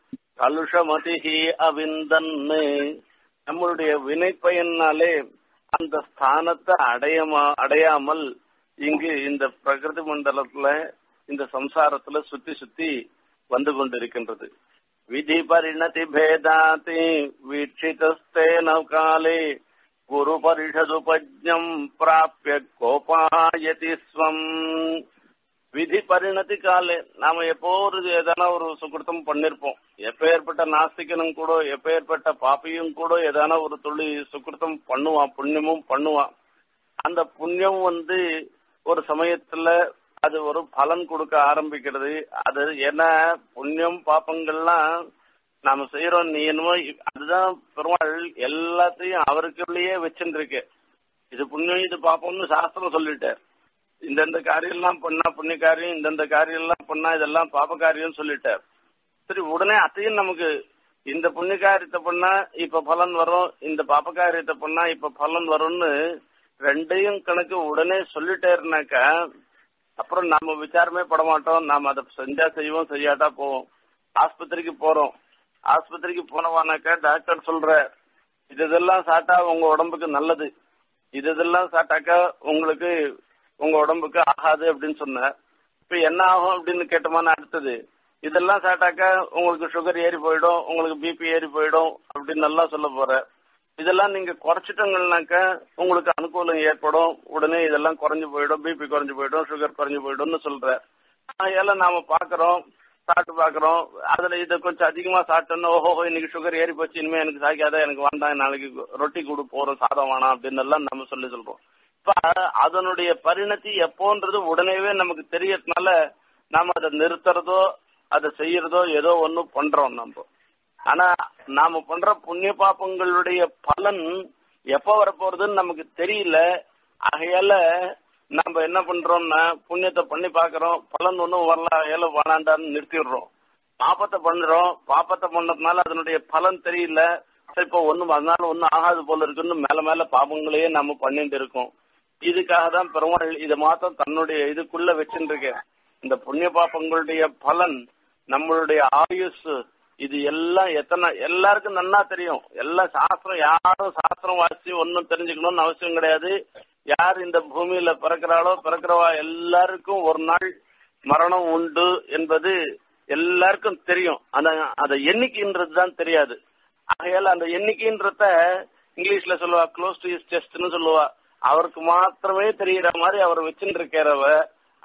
கலுஷமதிஹி அவிந்தன்னு நம்மளுடைய வினை பயனாலே அந்த ஸ்தானத்தை அடையமா அடையாமல் இங்கு இந்த பிரகிருதி மண்டலத்துல இந்த சம்சாரத்துல சுத்தி சுத்தி வந்து கொண்டிருக்கின்றது விதி பரிணதி பேதாதி வீட்சிதஸ்தேன காலே குரு பரிஷதுபஜம் பிராபிய கோபாயதி ஸ்வம் விதி பரிணதி காலே நாம எப்போ ஒரு ஏதான ஒரு சுகிருத்தம் பண்ணிருப்போம் எப்பேற்பட்ட நாஸ்திகனும் கூட எப்பேற்பட்ட பாப்பியும் கூட ஏதான ஒரு துளி சுகிருத்தம் பண்ணுவான் புண்ணியமும் பண்ணுவான் அந்த புண்ணியம் வந்து ஒரு சமயத்துல அது ஒரு பலன் கொடுக்க ஆரம்பிக்கிறது அது என்ன புண்ணியம் பாப்பங்கள்லாம் நாம செய்யறோம் நீ என்னமோ அதுதான் பெருமாள் எல்லாத்தையும் அவருக்குள்ளேயே வச்சுருக்கு இது புண்ணியம் இது பாப்பம்னு சாஸ்திரம் சொல்லிட்டார் இந்தந்த காரியம் எல்லாம் பண்ணா புண்ணிய காரியம் இந்தந்த காரியம் எல்லாம் பண்ணா இதெல்லாம் பாப காரியம் சொல்லிட்டார் சரி உடனே அதையும் நமக்கு இந்த புண்ணிய காரியத்தை பண்ணா இப்ப பலன் வரும் இந்த பாப காரியத்தை பண்ணா இப்ப பலன் வரும்னு ரெண்டையும் கணக்கு உடனே சொல்லிட்டேருனாக்கா அப்புறம் நாம விசாரமே பட மாட்டோம் நாம அதை செஞ்சா செய்வோம் செய்யாட்டா போவோம் ஆஸ்பத்திரிக்கு போறோம் ஆஸ்பத்திரிக்கு போனவானாக்கா டாக்டர் சொல்ற இது இதெல்லாம் சாப்பிட்டா உங்க உடம்புக்கு நல்லது இது இதெல்லாம் சாப்பிட்டாக்கா உங்களுக்கு உங்க உடம்புக்கு ஆகாது அப்படின்னு சொன்ன இப்ப என்ன ஆகும் அப்படின்னு கேட்டோமான அடுத்தது இதெல்லாம் சாப்பிட்டாக்கா உங்களுக்கு சுகர் ஏறி போயிடும் உங்களுக்கு பிபி ஏறி போயிடும் அப்படின்னு எல்லாம் சொல்ல போற இதெல்லாம் நீங்க குறைச்சிட்டோங்கன்னாக்கா உங்களுக்கு அனுகூலம் ஏற்படும் உடனே இதெல்லாம் குறைஞ்சு போயிடும் பிபி குறைஞ்சு போயிடும் சுகர் குறைஞ்சு போயிடும்னு சொல்ற அதெல்லாம் நாம பாக்குறோம் சாப்பிட்டு பாக்குறோம் அதுல இதை கொஞ்சம் அதிகமா சாப்பிட்டோம்னா ஓஹோ இன்னைக்கு சுகர் ஏறி போச்சு இனிமே எனக்கு சாய்க்காத எனக்கு வேண்டாம் நாளைக்கு ரொட்டி கொடு போறோம் சாதம் வேணாம் அப்படின்னு எல்லாம் நம்ம சொல்லி சொல்றோம் இப்ப அதனுடைய பரிணதி எப்போன்றது உடனேவே நமக்கு தெரியறதுனால நாம அதை நிறுத்துறதோ அதை செய்யறதோ ஏதோ ஒண்ணு பண்றோம் நம்ம ஆனா நாம பண்ற புண்ணிய பாப்பங்களுடைய பலன் எப்ப வரப்போறதுன்னு நமக்கு தெரியல ஆகையால நம்ம என்ன பண்றோம்னா புண்ணியத்தை பண்ணி பாக்குறோம் பலன் ஒன்றும் வரல ஆகையால வேணாண்டான்னு நிறுத்திடுறோம் பாப்பத்தை பண்றோம் பாப்பத்தை பண்ணதுனால அதனுடைய பலன் தெரியல சரி இப்போ ஒண்ணும் அதனால ஒன்னும் ஆகாது போல இருக்குன்னு மேல மேல பாப்பங்களையே நம்ம பண்ணிட்டு இருக்கோம் இதுக்காக தான் பெருமாள் இதை மாத்திரம் தன்னுடைய இதுக்குள்ள வச்சுருக்கேன் இந்த புண்ணிய பாப்பங்களுடைய பலன் நம்மளுடைய ஆயுஸ் இது எல்லாம் எத்தனை எல்லாருக்கும் நன்னா தெரியும் எல்லா சாஸ்திரம் யாரும் சாஸ்திரம் வாசி ஒன்னும் தெரிஞ்சுக்கணும்னு அவசியம் கிடையாது யார் இந்த பூமியில பிறக்கிறாளோ பிறக்கிறவா எல்லாருக்கும் ஒரு நாள் மரணம் உண்டு என்பது எல்லாருக்கும் தெரியும் ஆனா அதை எண்ணிக்கைன்றது தான் தெரியாது ஆகையால அந்த எண்ணிக்கைன்றத இங்கிலீஷ்ல சொல்லுவா க்ளோஸ் டு இஸ் செஸ்ட்னு சொல்லுவா அவருக்கு மாத்திரமே தெரிகிற மாதிரி அவர் வச்சுட்டு இருக்கிறவ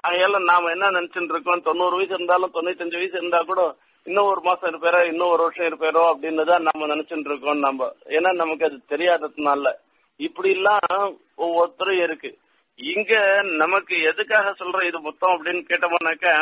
அதையால நாம என்ன நினைச்சுட்டு இருக்கோம் தொண்ணூறு வயசு இருந்தாலும் தொண்ணூத்தஞ்சு வயசு இருந்தா கூட இன்னும் ஒரு மாசம் இருப்பாரோ இன்னும் ஒரு வருஷம் இருப்பாரோ அப்படின்னு தான் நம்ம நினைச்சுட்டு இருக்கோம் நம்ம ஏன்னா நமக்கு அது தெரியாததுனால இப்படி எல்லாம் ஒவ்வொருத்தரும் இருக்கு இங்க நமக்கு எதுக்காக சொல்ற இது மொத்தம் அப்படின்னு கேட்டோம்னாக்க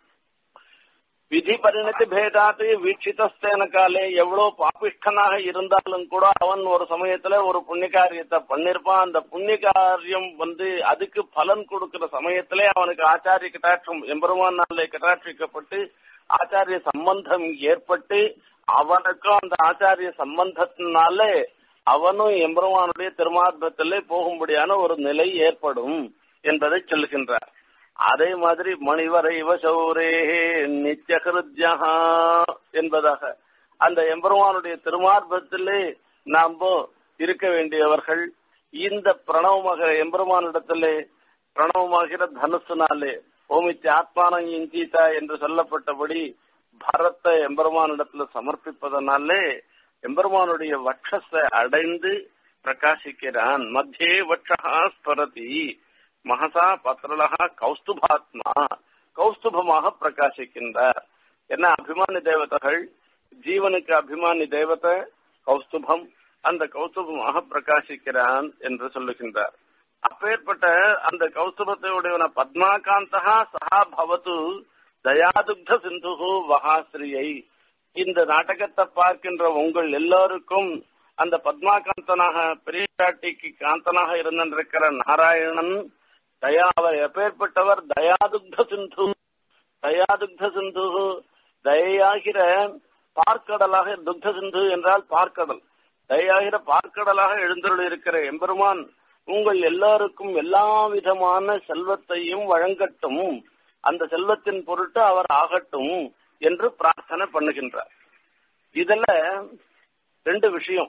விதி பரிணதி பேதாத்து வீட்சிதஸ்தேன காலே எவ்வளவு பாபிஷ்டனாக இருந்தாலும் கூட அவன் ஒரு சமயத்துல ஒரு புண்ணிய காரியத்தை பண்ணிருப்பான் அந்த புண்ணிய காரியம் வந்து அதுக்கு பலன் கொடுக்கிற சமயத்திலே அவனுக்கு ஆச்சாரிய கட்டாட்சம் எம்பெருமான் நாளிலே கட்டாட்சிக்கப்பட்டு ஆச்சாரிய சம்பந்தம் ஏற்பட்டு அவனுக்கும் அந்த ஆச்சாரிய சம்பந்தத்தினாலே அவனும் எம்பெருமானுடைய திருமார்பத்திலே போகும்படியான ஒரு நிலை ஏற்படும் என்பதை சொல்லுகின்றார் அதே மாதிரி மணிவரை இவசௌரே நித்தியகிருத்யா என்பதாக அந்த எம்பெருமானுடைய திருமார்பத்திலே நாம் இருக்க வேண்டியவர்கள் இந்த பிரணவமாக எம்பெருமானிடத்திலே பிரணவமாகிற தனுசுனாலே ஓமிச்சு ஆத்மானம் இஞ்சீதா என்று சொல்லப்பட்டபடி பரத்தை எம்பெருமானிடத்துல சமர்ப்பிப்பதனாலே எம்பெருமானுடைய வட்சத்தை அடைந்து பிரகாசிக்கிறான் மத்தியே வட்சா ஸ்பரதி மகசா பத்ரலகா கௌஸ்துபாத்மா கௌஸ்துபமாக பிரகாசிக்கின்றார் என்ன அபிமானி தேவதைகள் ஜீவனுக்கு அபிமானி தேவதை கௌஸ்துபம் அந்த கௌஸ்துபமாக பிரகாசிக்கிறான் என்று சொல்லுகின்றார் அப்பேற்பட்ட அந்த கௌஸ்துபத்தையுடையவன பத்மாகாந்தகா சகா பவத்து தயாதுக்த சிந்து வகாஸ்ரீயை இந்த நாடகத்தை பார்க்கின்ற உங்கள் எல்லோருக்கும் அந்த பத்மாகாந்தனாக பெரியாட்டிக்கு காந்தனாக இருந்திருக்கிற நாராயணன் தயா அவர் எப்பேற்பட்டவர் தயாதுக்த சிந்து தயாதுக்த சிந்து தயாகிற பார்க்கடலாக துக்த சிந்து என்றால் பார்க்கடல் தயாகிற பார்க்கடலாக எழுந்தருள் இருக்கிற எம்பெருமான் உங்கள் எல்லாருக்கும் எல்லா விதமான செல்வத்தையும் வழங்கட்டும் அந்த செல்வத்தின் பொருட்டு அவர் ஆகட்டும் என்று பிரார்த்தனை பண்ணுகின்றார் இதுல ரெண்டு விஷயம்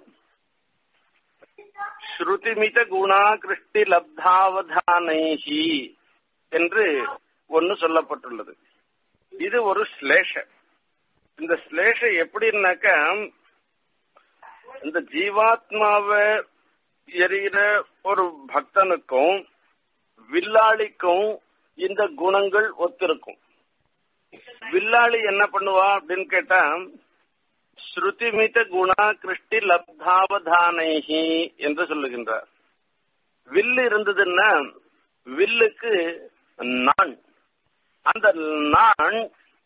ஸ்ருதிமித குணா கிருஷ்டி லப்தாவதானைஹி என்று ஒன்னு சொல்லப்பட்டுள்ளது இது ஒரு ஸ்லேஷ இந்த ஸ்லேஷ எப்படின்னாக்க இந்த ஜீவாத்மாவை எரிகிற ஒரு பக்தனுக்கும் வில்லாளிக்கும் இந்த குணங்கள் ஒத்திருக்கும் வில்லாளி என்ன பண்ணுவா அப்படின்னு கேட்டா ஸ்ருதிமித குணா கிருஷ்டி லப்தாவதானைஹி என்று சொல்லுகின்றார் வில்லு இருந்ததுன்னா வில்லுக்கு நான் அந்த நான்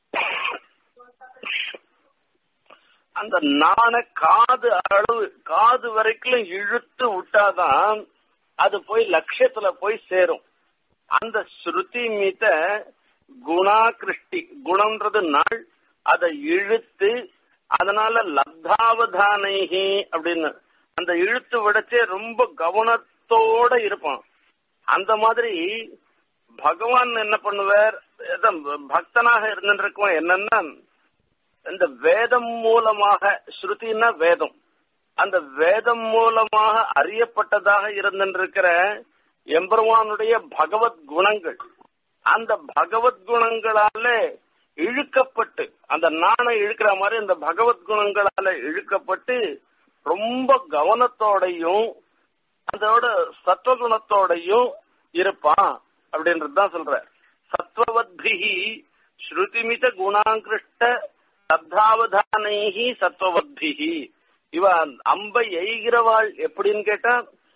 அந்த நாண காது அளவு காது வரைக்கும் இழுத்து விட்டாதான் அது போய் லட்சியத்துல போய் சேரும் அந்த ஸ்ருதி மீத குணா கிருஷ்டி குணம்ன்றது நாள் அதை இழுத்து அதனால லப்தாவதானைஹி அப்படின்னு அந்த இழுத்து விடச்சே ரொம்ப கவனத்தோட இருப்பான் அந்த மாதிரி பகவான் என்ன பண்ணுவார் பக்தனாக இருந்திருக்கும் என்னன்னா இந்த வேதம் மூலமாக ஸ்ருதினா வேதம் அந்த வேதம் மூலமாக அறியப்பட்டதாக இருந்திருக்கிற எம்பெருமானுடைய பகவத் குணங்கள் அந்த பகவத் குணங்களால இழுக்கப்பட்டு அந்த நாணை இழுக்கிற மாதிரி அந்த பகவத் குணங்களால இழுக்கப்பட்டு ரொம்ப கவனத்தோடையும் அதோட சத்வகுணத்தோடையும் இருப்பான் அப்படின்றது தான் சொல்ற சத்வவத்பிகி ஸ்ருதிமித குணாங்கிருஷ்ட சப்தாவதானைஹி சத்வவத்பிகி இவ அம்பை எய்கிறவாள் எப்படின்னு கேட்டா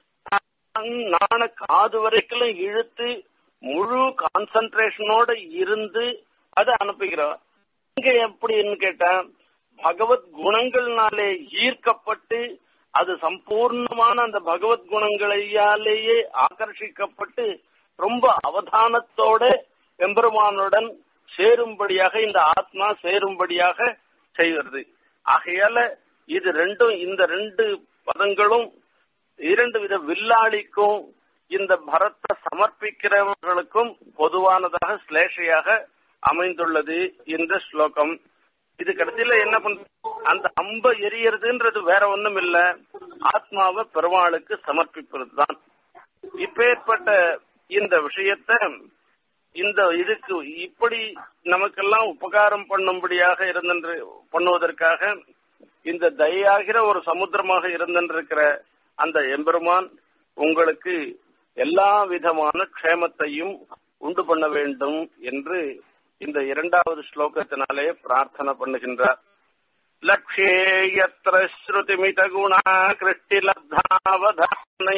நாண காது வரைக்கும் இழுத்து முழு கான்சன்ட்ரேஷனோட இருந்து அதை அனுப்புகிறார் இங்க எப்படின்னு கேட்டா பகவத் குணங்கள்னாலே ஈர்க்கப்பட்டு அது சம்பூர்ணமான அந்த பகவத் குணங்களையாலேயே ஆகர்ஷிக்கப்பட்டு ரொம்ப அவதானத்தோட எம்பெருமானுடன் சேரும்படியாக இந்த ஆத்மா சேரும்படியாக செய்கிறது ஆகையால இது ரெண்டும் இந்த ரெண்டு பதங்களும் இரண்டு வித வில்லாளிக்கும் இந்த பரத்தை சமர்ப்பிக்கிறவர்களுக்கும் பொதுவானதாக ஸ்லேஷையாக அமைந்துள்ளது இந்த ஸ்லோகம் இது கடைசியில என்ன பண்ற அந்த அம்ப எரியறதுன்றது வேற ஒண்ணும் இல்ல ஆத்மாவை பெருமாளுக்கு சமர்ப்பிப்பது தான் இப்பேற்பட்ட இந்த விஷயத்த இந்த இதுக்கு இப்படி நமக்கெல்லாம் உபகாரம் பண்ணும்படியாக இருந்தென்று பண்ணுவதற்காக இந்த தயாகிற ஒரு சமுத்திரமாக இருந்திருக்கிற அந்த எம்பெருமான் உங்களுக்கு எல்லா விதமான க்ஷேமத்தையும் உண்டு பண்ண வேண்டும் என்று இந்த இரண்டாவது ஸ்லோகத்தினாலே பிரார்த்தனை பண்ணுகின்றார் லக்ஷே யத்ர ஸ்ருதிமித குணா கிருஷ்டிலப்தாவதானை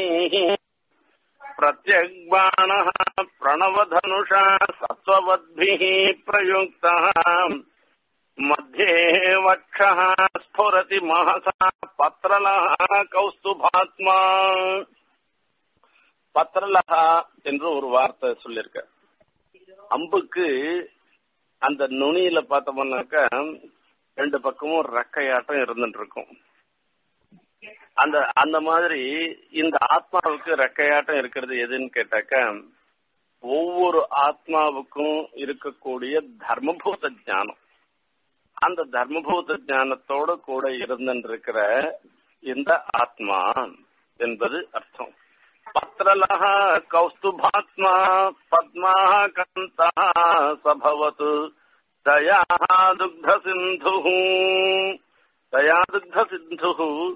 प्रत्यग्बाणः प्रणवधनुषा सत्त्ववद्भिः प्रयुक्तः मध्ये वक्षः स्फुरति महसा पत्रलः கௌஸ்துபாத்மா பத்ரலஹா என்று ஒரு வார்த்தை சொல்லியிருக்க அம்புக்கு அந்த நுனியில பார்த்தோம்னாக்கா ரெண்டு பக்கமும் ரெக்கையாட்டம் இருந்துட்டு இருக்கும் அந்த அந்த மாதிரி இந்த ஆத்மாவுக்கு ரெக்கையாட்டம் இருக்கிறது எதுன்னு கேட்டாக்க ஒவ்வொரு ஆத்மாவுக்கும் இருக்கக்கூடிய தர்மபூத ஞானம் அந்த தர்மபூத ஞானத்தோட கூட இருந்திருக்கிற இந்த ஆத்மா என்பது அர்த்தம் பத்ரலஹ கௌஸ்துபாத்மா பத்மா கந்தா சபவத்து தயா துக்த சிந்து தயா துக்த சிந்து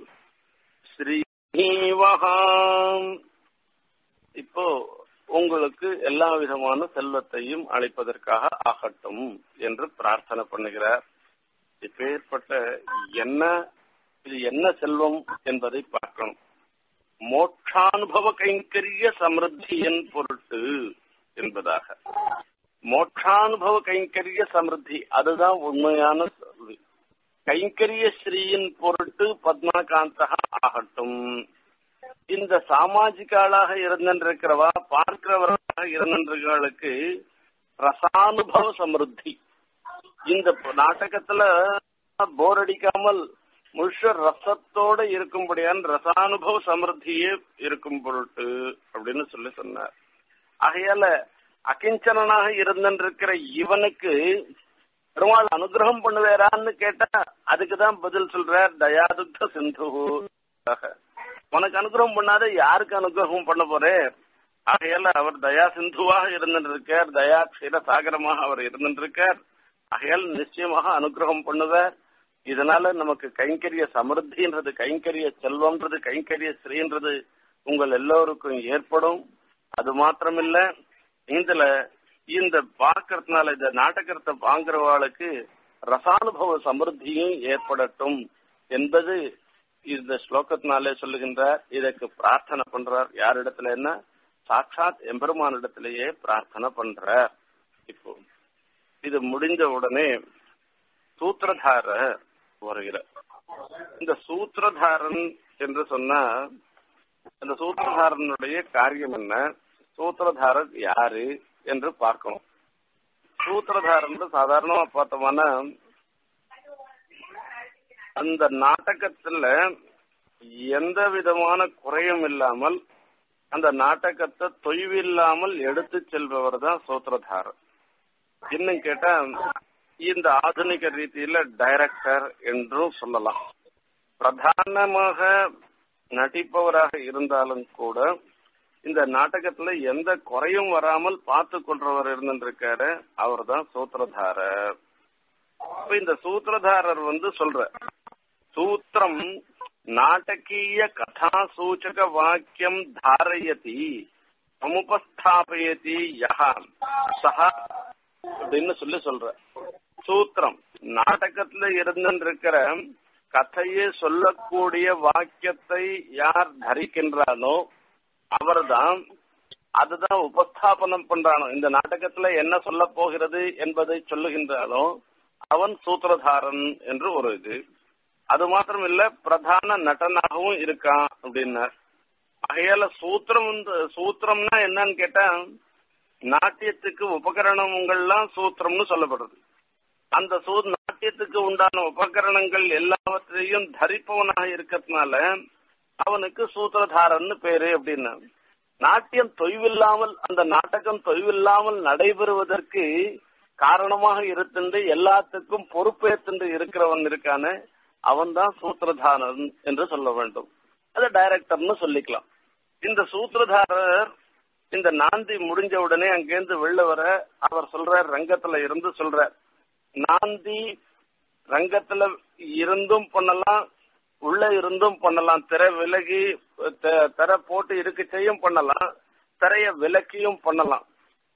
ஸ்ரீவகாம் இப்போ உங்களுக்கு எல்லா விதமான செல்வத்தையும் அளிப்பதற்காக ஆகட்டும் என்று பிரார்த்தனை பண்ணுகிறார் இப்பேற்பட்ட என்ன இது என்ன செல்வம் என்பதை பார்க்கணும் மோட்சானுபவ கைங்கரிய சமிருத்தியின் பொருட்டு என்பதாக மோட்சானுபவ கைங்கரிய சமிருத்தி அதுதான் உண்மையான சொல்வி கைங்கரிய ஸ்ரீயின் பொருட்டு பத்மகாந்தகா ஆகட்டும் இந்த சாமாஜிகாளாக இருந்திருக்கிறவா பார்க்கிறவர்களாக இருந்திருக்கிறவர்களுக்கு ரசானுபவ சமிருத்தி இந்த நாடகத்துல போர் அடிக்காமல் முழுஷ ரசத்தோட இருக்கும்படியான ரசானுபவ சமிருத்தியே இருக்கும் பொருட்டு அப்படின்னு சொல்லி சொன்னார் ஆகையால அகிஞ்சனாக இருந்திருக்கிற இவனுக்கு பெருமாள் அனுகிரகம் பண்ணுவேரான்னு கேட்டா அதுக்குதான் பதில் சொல்றார் தயாதுத்த சிந்து உனக்கு அனுகிரகம் பண்ணாத யாருக்கு அனுகிரகம் பண்ண போறே ஆகையால அவர் தயா சிந்துவாக இருந்திருக்கார் தயா க்ஷீர சாகரமாக அவர் இருந்திருக்கார் ஆகையால் நிச்சயமாக அனுகிரகம் பண்ணுவார் இதனால நமக்கு கைங்கரிய சமிருத்தின்றது கைங்கரிய செல்வம்ன்றது கைங்கரிய ஸ்ரீன்றது உங்கள் எல்லோருக்கும் ஏற்படும் அது மாத்திரமில்ல இதுல இந்த பார்க்கறதுனால இந்த நாடகத்தை வாங்குறவாளுக்கு ரசானுபவ சமிருத்தியும் ஏற்படட்டும் என்பது இந்த ஸ்லோகத்தினாலே சொல்லுகின்றார் இதற்கு பிரார்த்தனை பண்றார் யாரிடத்துல என்ன சாட்சாத் எம்பெருமானிடத்திலேயே பிரார்த்தனை பண்றார் இப்போ இது முடிஞ்ச உடனே சூத்திரதாரர் வருகிறார் இந்த சூத்திரதாரன் என்று சொன்னா இந்த சூத்திரதாரனுடைய காரியம் என்ன சூத்திரதாரர் யாரு என்று பார்க்கணும் சூத்திரதாரன் சாதாரணமா பார்த்தோம்னா அந்த நாடகத்துல எந்த விதமான குறையும் இல்லாமல் அந்த நாடகத்தை தொய்வில்லாமல் எடுத்து செல்பவர் தான் சூத்திரதாரர் இன்னும் கேட்டா இந்த ஆధుனிக ரீதியில டைரக்டர் என்றும் சொல்லலாம் பிரதானமாக நடிப்பவராக இருந்தாலும் கூட இந்த நாடகத்துல எந்த குறையும் வராமல் பார்த்து கொள்றவர் இருந்திருக்காரு அவர் தான் சூத்திரதாரர் இப்ப இந்த சூத்திரதாரர் வந்து சொல்ற சூத்திரம் நாடகீய கதா சூச்சக வாக்கியம் தாரயதி சமுபஸ்தாபயதி யஹா சஹா அப்படின்னு சொல்லி சொல்ற சூத்திரம் நாடகத்துல இருந்திருக்கிற கதையை சொல்லக்கூடிய வாக்கியத்தை யார் தரிக்கின்றானோ அவர்தான் அதுதான் உபஸ்தாபனம் பண்றானோ இந்த நாடகத்துல என்ன சொல்ல போகிறது என்பதை சொல்லுகின்றானோ அவன் சூத்திரதாரன் என்று ஒரு இது அது மாத்திரம் இல்ல பிரதான நடனாகவும் இருக்கான் அப்படின்னார் ஆகையால சூத்திரம் வந்து சூத்திரம்னா என்னன்னு கேட்டா நாட்டியத்துக்கு உபகரணங்கள்லாம் சூத்திரம்னு சொல்லப்படுறது அந்த சூ நாட்டியத்துக்கு உண்டான உபகரணங்கள் எல்லாவற்றையும் தரிப்பவனாக இருக்கிறதுனால அவனுக்கு சூத்திரதாரன்னு பேரு அப்படின்னா நாட்டியம் தொய்வில்லாமல் அந்த நாடகம் தொய்வில்லாமல் நடைபெறுவதற்கு காரணமாக இருக்கின்ற எல்லாத்துக்கும் பொறுப்பேற்று இருக்கிறவன் இருக்கான அவன் தான் சூத்திரதாரன் என்று சொல்ல வேண்டும் அது டைரக்டர்னு சொல்லிக்கலாம் இந்த சூத்திரதாரர் இந்த நாந்தி முடிஞ்ச உடனே அங்கேருந்து வெளில வர அவர் சொல்றார் ரங்கத்துல இருந்து சொல்றார் நாந்தி ரங்கத்துல இருந்தும் பண்ணலாம் உள்ள இருந்தும் பண்ணலாம் திரை விலகி திரை போட்டு இருக்கச்சையும் பண்ணலாம் திரைய விலக்கியும் பண்ணலாம்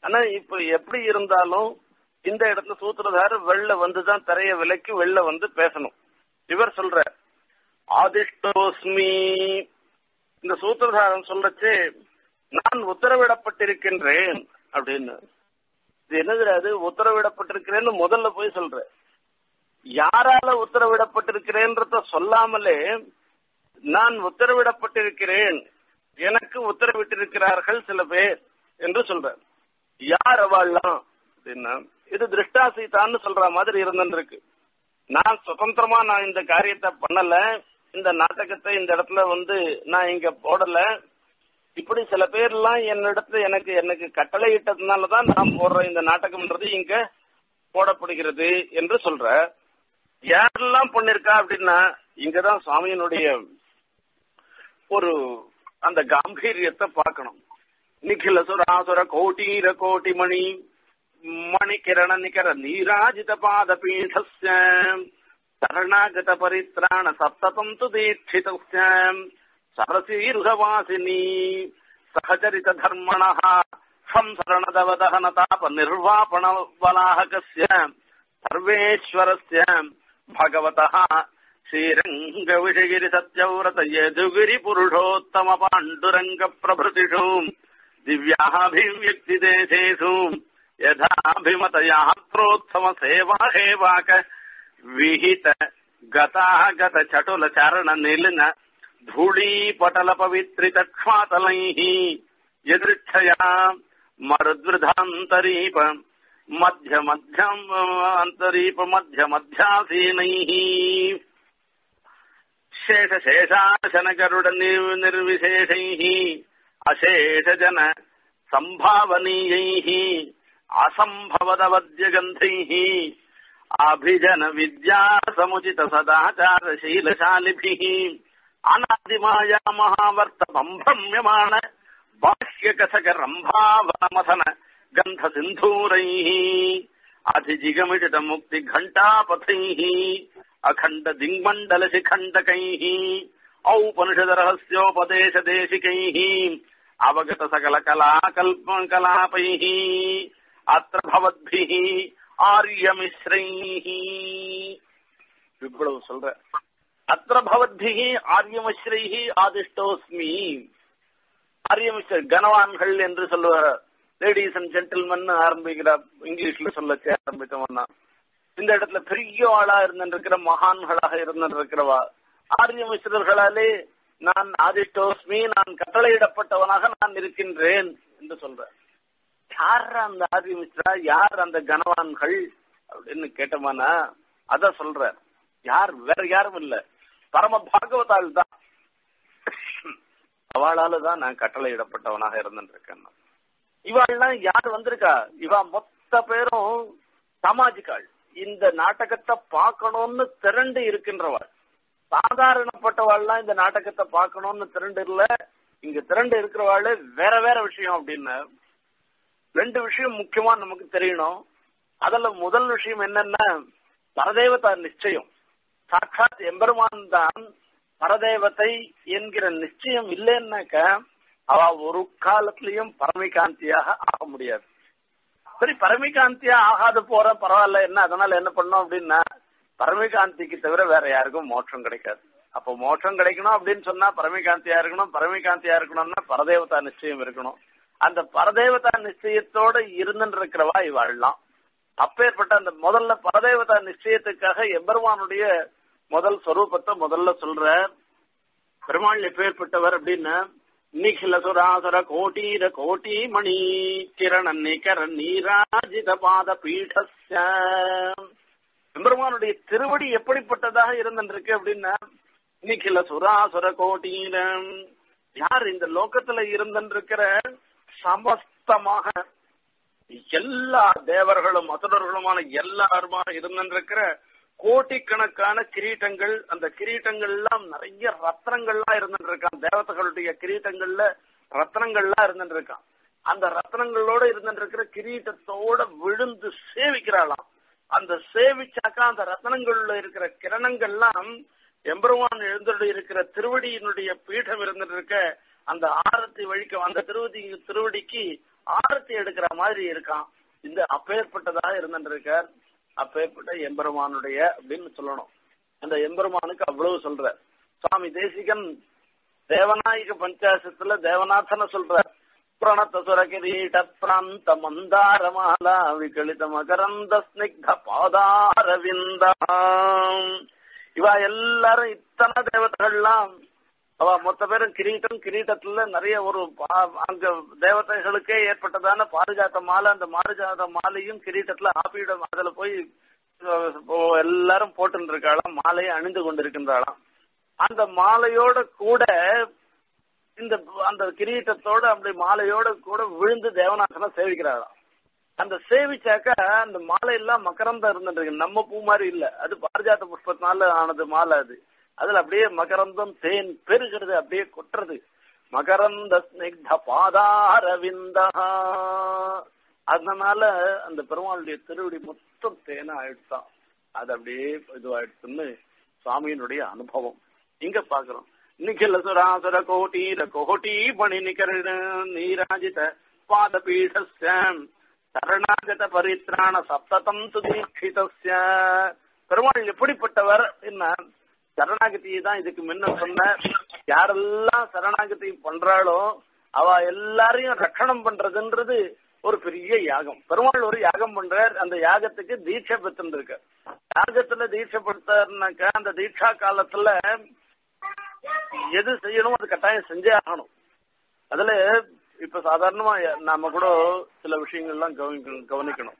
ஆனா இப்ப எப்படி இருந்தாலும் இந்த இடத்துல சூத்திரதாரர் வெளில வந்துதான் திரைய விலைக்கு வெளில வந்து பேசணும் இவர் சொல்ற ஆதிஷ்டோஸ்மி இந்த சூத்திரதாரன் சொல்லச்சு நான் உத்தரவிடப்பட்டிருக்கின்றேன் அப்படின்னு இது என்னது அது உத்தரவிடப்பட்டிருக்கிறேன்னு முதல்ல போய் சொல்ற யாரால உத்தரவிடப்பட்டிருக்கிறேன்றத சொல்லாமலே நான் உத்தரவிடப்பட்டிருக்கிறேன் எனக்கு உத்தரவிட்டிருக்கிறார்கள் சில பேர் என்று சொல்ற யார் அவள்லாம் அப்படின்னா இது திருஷ்டாசீதான்னு சொல்ற மாதிரி இருந்துருக்கு நான் சுதந்திரமா நான் இந்த காரியத்தை பண்ணல இந்த நாடகத்தை இந்த இடத்துல வந்து நான் இங்க போடல இப்படி சில பேர்லாம் என்னிடத்துல எனக்கு எனக்கு கட்டளை இட்டதுனாலதான் நான் போடுற இந்த நாடகம்ன்றது இங்க போடப்படுகிறது என்று சொல்ற யாரெல்லாம் பண்ணிருக்கா அப்படின்னா இங்கதான் சுவாமியினுடைய ஒரு அந்த காம்பீரியத்தை பார்க்கணும் நிখিல சுராசுர கோட்டீர கோட்டி மணி மணிக்கிரண நிகர நீராஜித பாத பீఠஸ்ய சரணாகத பரித்ராண சப்ததம் து தீட்சிதஸ்ய சரசீருகவாசினி சகச்சரித தர்மண சம்சரணதவதஹன தாப நிர்வாபண வலாஹகஸ்ய சர்வேஸ்வரஸ்ய பகவதः ஸ்ரீரங்க விஷகிரி சத்யவ்ரத யதுகிரி புருஷோத்தம பாண்டுரங்க பிரபృతిஷு திவ்யாபிவ்யக்தி தேசேஷு யதாபிமதயா प्रोत्सव सेवा हेवाक विहित गतागत चटुल चरण निलिन धूली पटल पवित्रित क्ष्मातलैः यदृच्छया मरुद्वृधान्तरीप मध्य मध्यम अन्तरीप मध्य मध्यासीनैः शेष शेषाशन गरुड निर्विशेषैः अशेष जन सम्भावनीयैः असम्भवदवद्यगन्धैः अभिजन विद्या समुचित सदाचारशीलशालिभिः अनादिमाया महावर्त सम्भ्रम्यमाण बाह्यकथक रम्भावनमथन गन्धसिन्धूरैः अधिजिगमिषित मुक्तिघण्टापथैः अखण्ड दिङ्मण्डल शिखण्डकैः औपनिषद रहस्योपदेशदेशिकैः अवगत सकल कलाकल्प कलापैः अत्र भवद्भिः ஆரியமிஸ்ரைஹ இவ்வளவு சொல்ற அத்திர பவத்பிகி ஆரியமிஸ்ரைஹி ஆதிஷ்டோஸ்மி ஆரியமிஸ்ர கனவான்கள் என்று சொல்லுவார் லேடிஸ் அண்ட் ஜென்டில்மன் ஆரம்பிக்கிறார் இங்கிலீஷ்ல சொல்ல ஆரம்பித்தவன்னா இந்த இடத்துல பெரிய ஆளா இருந்திருக்கிற மகான்களாக இருந்திருக்கிறவா ஆரியமிஸ்ரர்களாலே நான் ஆதிஷ்டோஸ்மி நான் கட்டளையிடப்பட்டவனாக நான் இருக்கின்றேன் என்று சொல்றேன் யார் அந்த ஆதிமிஸ்ரா யார் அந்த கனவான்கள் அப்படின்னு கேட்டோமானா அத சொல்ற யார் வேற யாரும் இல்ல பரம பாகவதாள் தான் அவளால தான் நான் கட்டளையிடப்பட்டவனாக இருந்துருக்கேன் இவாள்லாம் யார் வந்திருக்கா இவா மொத்த பேரும் சாமாஜிக்காள் இந்த நாடகத்தை பார்க்கணும்னு திரண்டு இருக்கின்றவாள் சாதாரணப்பட்டவாள்லாம் இந்த நாடகத்தை பார்க்கணும்னு திரண்டு இல்ல இங்க திரண்டு இருக்கிறவாள் வேற வேற விஷயம் அப்படின்னு ரெண்டு விஷயம் முக்கியமா நமக்கு தெரியணும் அதுல முதல் விஷயம் என்னன்னா பரதேவதா நிச்சயம் சாட்சாத் எம்பெருமான் தான் பரதேவத்தை என்கிற நிச்சயம் இல்லைன்னாக்க அவ ஒரு காலத்திலையும் பரமிகாந்தியாக ஆக முடியாது சரி பரமிகாந்தியா ஆகாது போற பரவாயில்ல என்ன அதனால என்ன பண்ணோம் அப்படின்னா பரமிகாந்திக்கு தவிர வேற யாருக்கும் மோட்சம் கிடைக்காது அப்போ மோட்சம் கிடைக்கணும் அப்படின்னு சொன்னா பரமிகாந்தியா இருக்கணும் பரமிகாந்தியா இருக்கணும்னா பரதேவதா நிச்சயம் இருக்கணும் அந்த பரதேவதா நிச்சயத்தோட இருந்துட்டு இருக்கிறவா இவாழ்லாம் அப்பேற்பட்ட அந்த முதல்ல பரதேவதா நிச்சயத்துக்காக எம்பெருமானுடைய முதல் சொரூபத்தை முதல்ல சொல்ற பெருமாள் எப்பேற்பட்டவர் அப்படின்னா நிகில சுராசுர கோட்டீர கோட்டி மணி கிரண நிகர நீராஜித பாத பீடஸ்ய எம்பெருமானுடைய திருவடி எப்படிப்பட்டதாக இருந்திருக்கு அப்படின்னா நிகில சுராசுர கோட்டீரம் யார் இந்த லோகத்துல இருந்திருக்கிற சமஸ்தமாக எல்லா தேவர்களும் அசுரர்களுமான எல்லாருமாக இருந்திருக்கிற கோட்டிக்கணக்கான கிரீட்டங்கள் அந்த கிரீட்டங்கள் எல்லாம் நிறைய ரத்னங்கள்லாம் இருந்துட்டு இருக்கான் தேவதைகளுடைய கிரீட்டங்கள்ல ரத்னங்கள்லாம் இருந்துட்டு இருக்கான் அந்த ரத்னங்களோட இருந்துட்டு இருக்கிற கிரீட்டத்தோட விழுந்து சேவிக்கிறாளாம் அந்த சேவிச்சாக்கா அந்த ரத்னங்கள்ல இருக்கிற கிரணங்கள்லாம் எம்பெருமான் எழுந்துட்டு இருக்கிற திருவடியினுடைய பீடம் இருந்துட்டு இருக்க அந்த ஆரத்தி வழிக்கு அந்த திருவடி திருவடிக்கு ஆரத்தி எடுக்கிற மாதிரி இருக்கான் இந்த அப்பேற்பட்டதாக இருந்திருக்கார் அப்பேற்பட்ட எம்பெருமானுடைய அப்படின்னு சொல்லணும் அந்த எம்பெருமானுக்கு அவ்வளவு சொல்ற சுவாமி தேசிகன் தேவநாயக பஞ்சாசத்துல தேவநாதன சொல்ற பிரணத்த சுர கிரீட பிராந்த மந்தாரமாலா விகலித மகரந்த ஸ்னிக்த பாதாரவிந்தா இவ எல்லாரும் இத்தனை தேவதைகள்லாம் அவ மொத்த பேரும் கிரீட்டம் கிரீட்டத்துல நிறைய ஒரு அங்க தேவதைகளுக்கே ஏற்பட்டதான பாரிஜாத்த மாலை அந்த மாரிஜாத மாலையும் கிரீட்டத்துல ஆப்பியிடம் அதுல போய் எல்லாரும் போட்டு இருக்காளாம் மாலையை அணிந்து கொண்டிருக்கின்றாளாம் அந்த மாலையோட கூட இந்த அந்த கிரீட்டத்தோட அப்படி மாலையோட கூட விழுந்து தேவநாசனை சேவிக்கிறாளாம் அந்த சேவிச்சாக்க அந்த மாலை எல்லாம் மகரந்தம் இருந்துருக்கு நம்ம பூ மாதிரி இல்ல அது பாரிஜாத்த புஷ்பத்தினால ஆனது மாலை அது அதுல அப்படியே மகரந்தம் தேன் பெருகிறது அப்படியே கொட்டுறது மகரந்த ஸ்னிக்த பாதாரவிந்தா அதனால அந்த பெருமாளுடைய திருவடி மொத்தம் தேன ஆயிடுச்சான் அது அப்படியே இதுவாயிடுச்சுன்னு சுவாமியினுடைய அனுபவம் இங்க பாக்குறோம் நிఖில சுராசுர கோட்டீர கோட்டி பணி நிகர நீராஜித பாதபீடஸ்ய சரணாகத பரித்ராண சப்ததம் சுதீட்சிதஸ்ய பெருமாள் எப்படிப்பட்டவர் என்ன சரணாகதியை தான் இதுக்கு முன்ன சொன்ன யாரெல்லாம் சரணாகதி பண்றாளோ அவ எல்லாரையும் ரட்சணம் பண்றதுன்றது ஒரு பெரிய யாகம் பெருமாள் ஒரு யாகம் பண்றார் அந்த யாகத்துக்கு தீட்சை பெற்றுருக்க யாகத்துல தீட்சை பெற்றாருனாக்கா அந்த தீட்சா காலத்துல எது செய்யணும் அது கட்டாயம் செஞ்சே ஆகணும் அதுல இப்ப சாதாரணமா நாம கூட சில விஷயங்கள்லாம் கவனிக்கணும்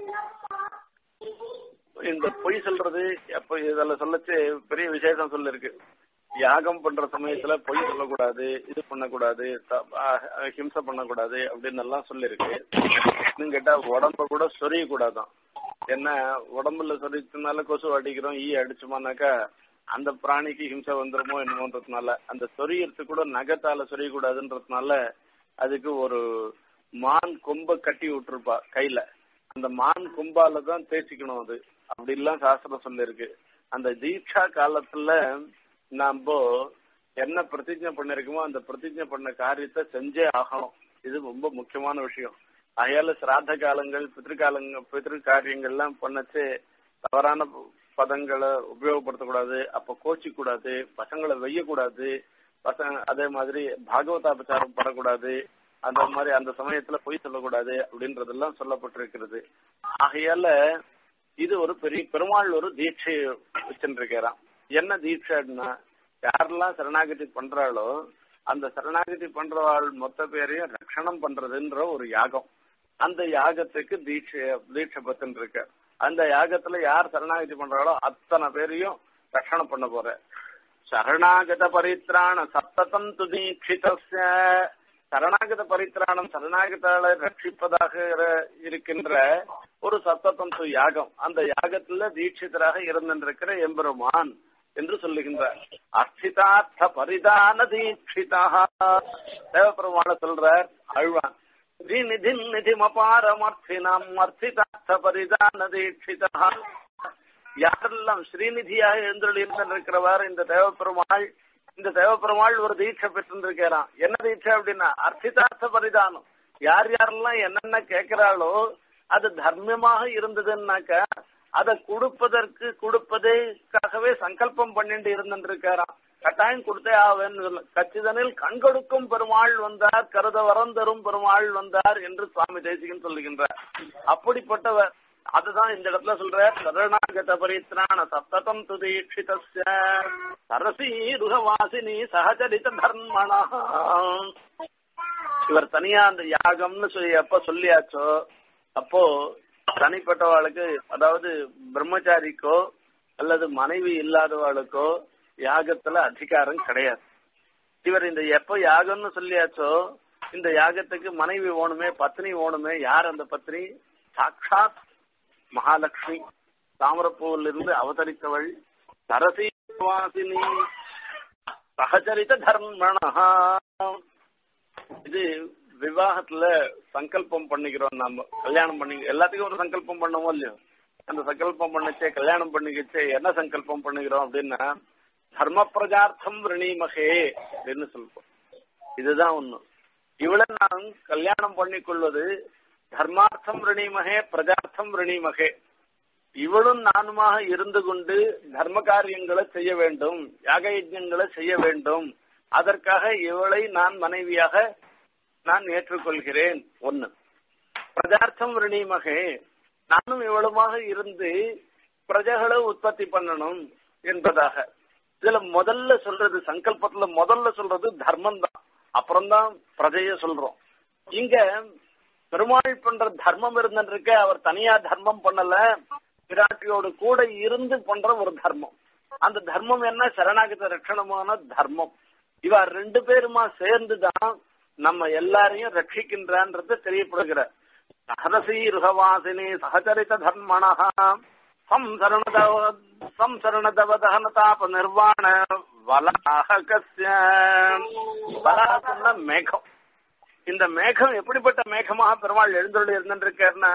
இந்த பொய் சொல்றது எப்ப இதுல சொல்லச்சு பெரிய விசேஷம் சொல்லிருக்கு யாகம் பண்ற சமயத்துல பொய் சொல்லக்கூடாது இது பண்ணக்கூடாது ஹிம்சை பண்ணக்கூடாது அப்படின்னு எல்லாம் சொல்லிருக்கு இன்னும் கேட்டா உடம்ப கூட சொரிய கூடாதான் என்ன உடம்புல சொரிச்சதுனால கொசு அடிக்கிறோம் ஈ அடிச்சுமானாக்கா அந்த பிராணிக்கு ஹிம்சை வந்துருமோ என்னமோன்றதுனால அந்த சொரியறதுக்கு கூட நகத்தால சொரியக்கூடாதுன்றதுனால அதுக்கு ஒரு மான் கொம்ப கட்டி விட்டுருப்பா கையில அந்த மான் கொம்பால தான் தேய்ச்சிக்கணும் அது அப்படி எல்லாம் சாஸ்திரம் சொல்லிருக்கு அந்த தீட்சா காலத்துல நாம என்ன பிரதிஜை பண்ணிருக்கோமோ அந்த பிரதிஜை பண்ண காரியத்தை செஞ்சே ஆகணும் இது ரொம்ப முக்கியமான விஷயம் அயால சிராத காலங்கள் பித்திருக்காலங்கள் பித்திரு காரியங்கள்லாம் பண்ணச்சு தவறான பதங்களை உபயோகப்படுத்தக்கூடாது அப்ப கோச்சி கூடாது பசங்களை வெய்யக்கூடாது பசங்க அதே மாதிரி பாகவதாபச்சாரம் படக்கூடாது அந்த மாதிரி அந்த சமயத்துல பொய் சொல்லக்கூடாது அப்படின்றதெல்லாம் சொல்லப்பட்டிருக்கிறது ஆகையால இது ஒரு பெரிய பெருமாள் ஒரு தீட்சை வச்சுருக்கிறான் என்ன தீட்சைன்னா யாரெல்லாம் சரணாகதி பண்றாளோ அந்த சரணாகதி பண்றவாள் மொத்த பேரையும் ரட்சணம் பண்றதுன்ற ஒரு யாகம் அந்த யாகத்துக்கு தீட்சை தீட்சை பத்துன்னு இருக்க அந்த யாகத்துல யார் சரணாகதி பண்றாளோ அத்தனை பேரையும் ரட்சணம் பண்ண போற சரணாகத பரித்ராண சப்ததம் துதீட்சிதஸ்ய சரணாகத பரித்ராணம் சரணாகதால ரட்சிப்பதாக இருக்கின்ற ஒரு சப்ததம் யாகம் அந்த யாகத்துல தீட்சிதராக இருந்திருக்கிற எம்பெருமான் என்று சொல்லுகின்றார் அர்ச்சிதார்த்த பரிதான தீட்சிதா தேவபெருமான சொல்றார் அழ்வான் ஸ்ரீநிதி நிதிமபாரமர்த்தினாம் அர்ச்சிதார்த்த பரிதான தீட்சிதா யாரெல்லாம் ஸ்ரீநிதியாக எழுந்தருள் இருந்திருக்கிறவர் இந்த தேவப்பெருமாள் இந்த தேவப்பெருமாள் ஒரு தீட்சை பெற்றிருக்கிறான் என்ன தீட்சை அப்படின்னா அர்த்திதார்த்த பரிதானம் யார் யாரெல்லாம் என்னென்ன கேட்கிறாளோ அது தர்மமாக இருந்ததுன்னாக்க அதை கொடுப்பதற்கு கொடுப்பதற்காகவே சங்கல்பம் பண்ணிட்டு இருந்திருக்காராம் கட்டாயம் கொடுத்தே ஆவேன்னு கச்சிதனில் கண் கொடுக்கும் பெருமாள் வந்தார் கருத வரம் தரும் பெருமாள் வந்தார் என்று சுவாமி தேசிகன் சொல்லுகின்றார் அப்படிப்பட்டவர் அதுதான் இந்த இடத்துல சொல்ற சரணாகத பரித்ராண சப்ததம் துதீட்சிதஸ்ய சரசி ருகவாசினி சகச்சரித தர்மணா இவர் தனியா அந்த யாகம்னு சொல்லி எப்ப சொல்லியாச்சோ அப்போ தனிப்பட்டவாளுக்கு அதாவது பிரம்மச்சாரிக்கோ அல்லது மனைவி இல்லாதவாளுக்கோ யாகத்துல அதிகாரம் கிடையாது இவர் இந்த எப்ப யாகம்னு சொல்லியாச்சோ இந்த யாகத்துக்கு மனைவி ஓணுமே பத்னி ஓணுமே யார் அந்த பத்னி சாட்சாத் மகாலட்சுமி தாமரப்பூவில் இருந்து அவதரித்தவள் சரசி வாசினி சகச்சரித தர்மணா இது விவாகத்துல சங்கல்பம் பண்ணிக்கிறோம் நாம கல்யாணம் பண்ணி எல்லாத்துக்கும் ஒரு சங்கல்பம் பண்ணுவோம் இல்லையோ அந்த சங்கல்பம் பண்ணிச்சே கல்யாணம் பண்ணிக்கிச்சே என்ன சங்கல்பம் பண்ணுகிறோம் அப்படின்னா தர்ம பிரஜார்த்தம் ரிணீமகே அப்படின்னு சொல்றோம் இதுதான் ஒண்ணு இவளை நான் கல்யாணம் பண்ணிக் கொள்வது தர்மார்த்தம் ரிணிமகே பிரஜார்த்தம் ரிணிமகே இவளும் நானுமாக இருந்து கொண்டு தர்ம காரியங்களை செய்ய வேண்டும் யாக யஜ்யங்களை செய்ய வேண்டும் அதற்காக இவளை நான் மனைவியாக நான் ஏற்றுக்கொள்கிறேன் ஒன்னு பிரஜார்த்தம் ரிணிமகே நானும் இவளுமாக இருந்து பிரஜைகளை உற்பத்தி பண்ணணும் என்பதாக இதுல முதல்ல சொல்றது சங்கல்பத்துல முதல்ல சொல்றது தர்மம் தான் அப்புறம்தான் பிரஜைய சொல்றோம் இங்க பெருமாள் பண்ற தர்மம் இருந்துருக்க அவர் தனியா தர்மம் பண்ணல பிராட்டியோடு கூட இருந்து பண்ற ஒரு தர்மம் அந்த தர்மம் என்ன சரணாகத ரட்சணமான தர்மம் இவ ரெண்டு பேருமா சேர்ந்துதான் நம்ம எல்லாரையும் ரட்சிக்கின்றான்றது தெரியப்படுகிற சகரசீருகவாசினி சகச்சரித தர்மணா சம்சரணதவ சம்சரணதவதகனதாப நிர்வாண வலாகசிய வலாகம்னா மேகம் இந்த மேகம் எப்படிப்பட்ட மேகமாக பெருமாள் எழுந்தருள் இருந்திருக்காருன்னா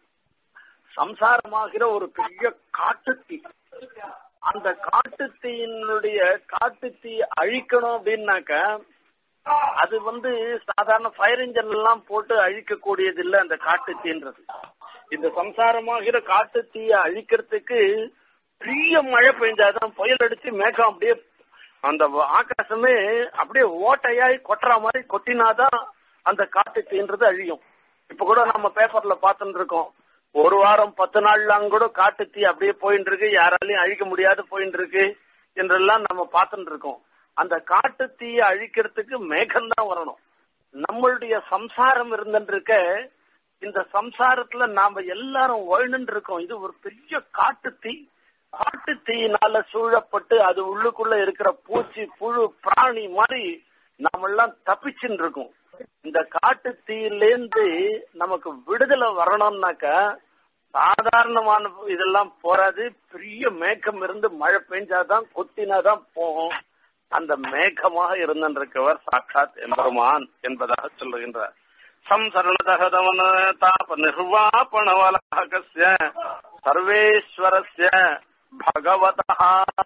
சம்சாரமாகிற ஒரு பெரிய காட்டுத்தீ அந்த காட்டுத்தீயினுடைய காட்டுத்தீ அழிக்கணும் அப்படின்னாக்க அது வந்து சாதாரண ஃபயர் இன்ஜின் எல்லாம் போட்டு அழிக்கக்கூடியது இல்ல அந்த காட்டுத்தீன்றது இந்த சம்சாரமாகிற காட்டுத்தீய அழிக்கிறதுக்கு பெரிய மழை பெஞ்சாதான் புயல் அடிச்சு மேகம் அப்படியே அந்த ஆகாசமே அப்படியே ஓட்டையாய் கொட்டுற மாதிரி கொட்டினாதான் அந்த காட்டுத்தீன்றது அழியும் இப்ப கூட நம்ம பேப்பர்ல பார்த்துட்டு இருக்கோம் ஒரு வாரம் பத்து நாள்லாம் கூட காட்டுத்தீ அப்படியே போயிட்டு இருக்கு யாராலையும் அழிக்க முடியாது போயிட்டு இருக்கு என்றெல்லாம் நம்ம பார்த்துட்டு இருக்கோம் அந்த காட்டுத்தீய அழிக்கிறதுக்கு மேகம் தான் வரணும் நம்மளுடைய சம்சாரம் இருந்துருக்க இந்த சம்சாரத்துல நாம எல்லாரும் வாழ்ந்துட்டு இருக்கோம் இது ஒரு பெரிய காட்டுத்தீ காட்டுத்தீயினால சூழப்பட்டு அது உள்ளுக்குள்ள இருக்கிற பூச்சி புழு பிராணி மாதிரி நாமெல்லாம் தப்பிச்சுட்டு இருக்கோம் இந்த காட்டு தீயிலேருந்து நமக்கு விடுதலை வரணும்னாக்கா சாதாரணமான இதெல்லாம் போராது பெரிய மேகம் இருந்து மழை பெஞ்சாதான் கொத்தினாதான் போகும் அந்த மேகமாக இருந்திருக்கவர் சாட்சாத் எம்பெருமான் என்பதாக சொல்லுகின்றார் சம்சரணதகதவன தாப நிர்வாபணவலகசிய சர்வேஸ்வரஸ்ய பகவதா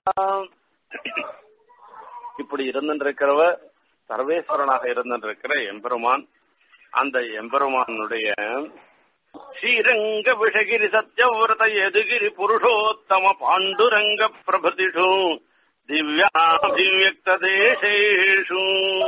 இப்படி இருந்திருக்கிறவர் சர்வேஸ்வரனாக இருந்திருக்கிற எம்பெருமான் அந்த எம்பெருமானுடைய ஸ்ரீரங்க விஷகிரி சத்யவிரத எதுகிரி புருஷோத்தம பாண்டுரங்க பிரபதிஷு திவ்யாபிவியக்த தேசேஷு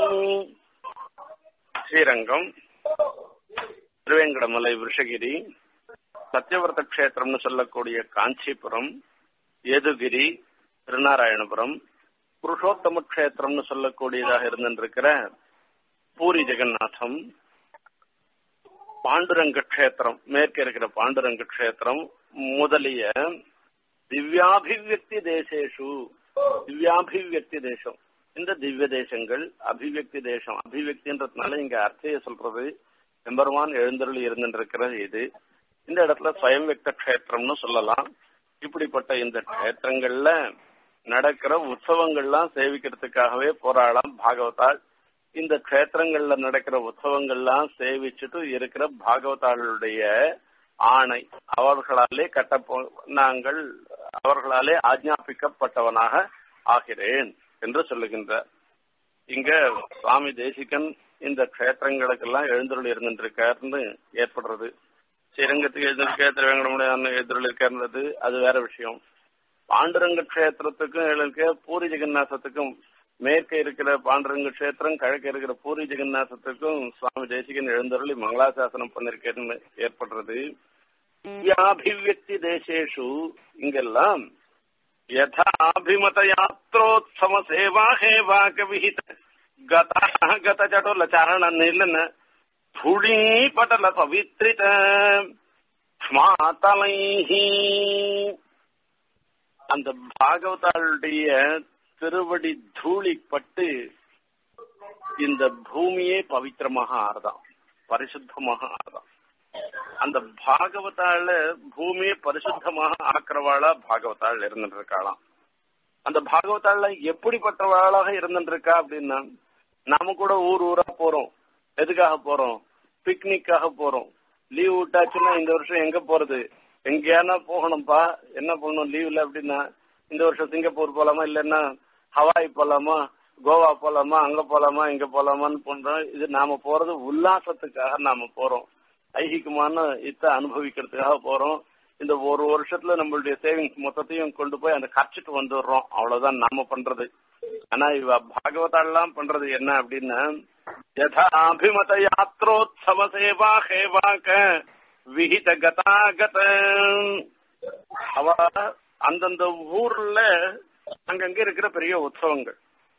ஸ்ரீரங்கம் திருவேங்கடமலை விஷகிரி சத்யவிரத கஷேத்திரம்னு சொல்லக்கூடிய காஞ்சிபுரம் எதுகிரி திருநாராயணபுரம் புருஷோத்தம கஷேத்திரம்னு சொல்லக்கூடியதாக இருந்திருக்கிற பூரி ஜெகநாதம் பாண்டுரங்க கஷேத்திரம் மேற்க இருக்கிற பாண்டுரங்க கஷேத்திரம் முதலிய திவ்யாபிவியக்தி தேசேஷு திவ்யாபிவியக்தி தேசம் இந்த திவ்ய தேசங்கள் அபிவியக்தி தேசம் அபிவியக்தின்றதுனால இங்க அர்த்தைய சொல்றது எம்பெருமான் எழுந்தருளி இருந்திருக்கிறது இது இந்த இடத்துல ஸ்வயம் வியக்த கஷேத்திரம்னு சொல்லலாம் இப்படிப்பட்ட இந்த கஷேத்திரங்கள்ல நடக்கிற உற்சவங்கள்லாம் சேவிக்கிறதுக்காகவே போராடலாம் பாகவதாள் இந்த கஷேத்திரங்கள்ல நடக்கிற உற்சவங்கள்லாம் சேவிச்சுட்டு இருக்கிற பாகவதாளுடைய ஆணை அவர்களாலே கட்ட நாங்கள் அவர்களாலே ஆஜ்ஞாபிக்கப்பட்டவனாக ஆகிறேன் என்று சொல்லுகின்றார் இங்க சுவாமி தேசிகன் இந்த கஷேத்திரங்களுக்கெல்லாம் எழுந்தருள் இருந்துருக்காருன்னு ஏற்படுறது ஸ்ரீரங்கத்துக்கு எழுந்திருக்க திருவேங்கடமுடைய எழுந்தருள் இருக்காருன்றது அது வேற விஷயம் பாண்டுரங்க கஷேத்திரத்துக்கும் எழுக்க பூரி ஜெகநாசத்துக்கும் மேற்க இருக்கிற பாண்டுரங்க கஷேத்திரம் கிழக்க இருக்கிற பூரி ஜெகநாசத்துக்கும் சுவாமி தேசிகன் எழுந்தருளி மங்களாசாசனம் பண்ணிருக்கேன்னு ஏற்படுறது யாபிவியக்தி தேசேஷு இங்கெல்லாம் யதாபிமத யாத்ரோத்சவ சேவா ஹேவாக விஹித கதா கத ஜடுல சரண நிலன துளி படல பவித்ரித ஸ்மாதலைஹி அந்த பாகவதாளுடைய திருவடி தூளிப்பட்டு இந்த பூமியே பவித்திரமாக ஆறுதான் பரிசுத்தமாக ஆறுதான் அந்த பாகவதால பூமியை பரிசுத்தமாக ஆக்கிறவாளா பாகவதாள் இருந்துட்டு இருக்காளாம் அந்த பாகவதாள்ல எப்படிப்பட்டவாளாக இருந்துட்டு இருக்கா அப்படின்னா நாம கூட ஊர் ஊரா போறோம் எதுக்காக போறோம் பிக்னிக்காக போறோம் லீவ் விட்டாச்சுன்னா இந்த வருஷம் எங்க போறது எங்கேயானா போகணும்ப்பா என்ன பண்ணணும் லீவ்ல அப்படின்னா இந்த வருஷம் சிங்கப்பூர் போலாமா இல்லைன்னா ஹவாய் போலாமா கோவா போலாமா அங்க போலாமா இங்க போலாமான்னு பண்றோம் இது நாம போறது உல்லாசத்துக்காக நாம போறோம் ஐகிகமான இத்த அனுபவிக்கிறதுக்காக போறோம் இந்த ஒரு வருஷத்துல நம்மளுடைய சேவிங்ஸ் மொத்தத்தையும் கொண்டு போய் அந்த கரைச்சிட்டு வந்துடுறோம் அவ்வளவுதான் நாம பண்றது ஆனா இவ பாகவதாலாம் பண்றது என்ன அப்படின்னா யதாபிமத யாத்ரோத்சவ சேவா ஹேவாக்க விஹித கதாகத அவ அந்தந்த ஊர்ல அங்கங்க இருக்கிற பெரிய உற்சவங்கள்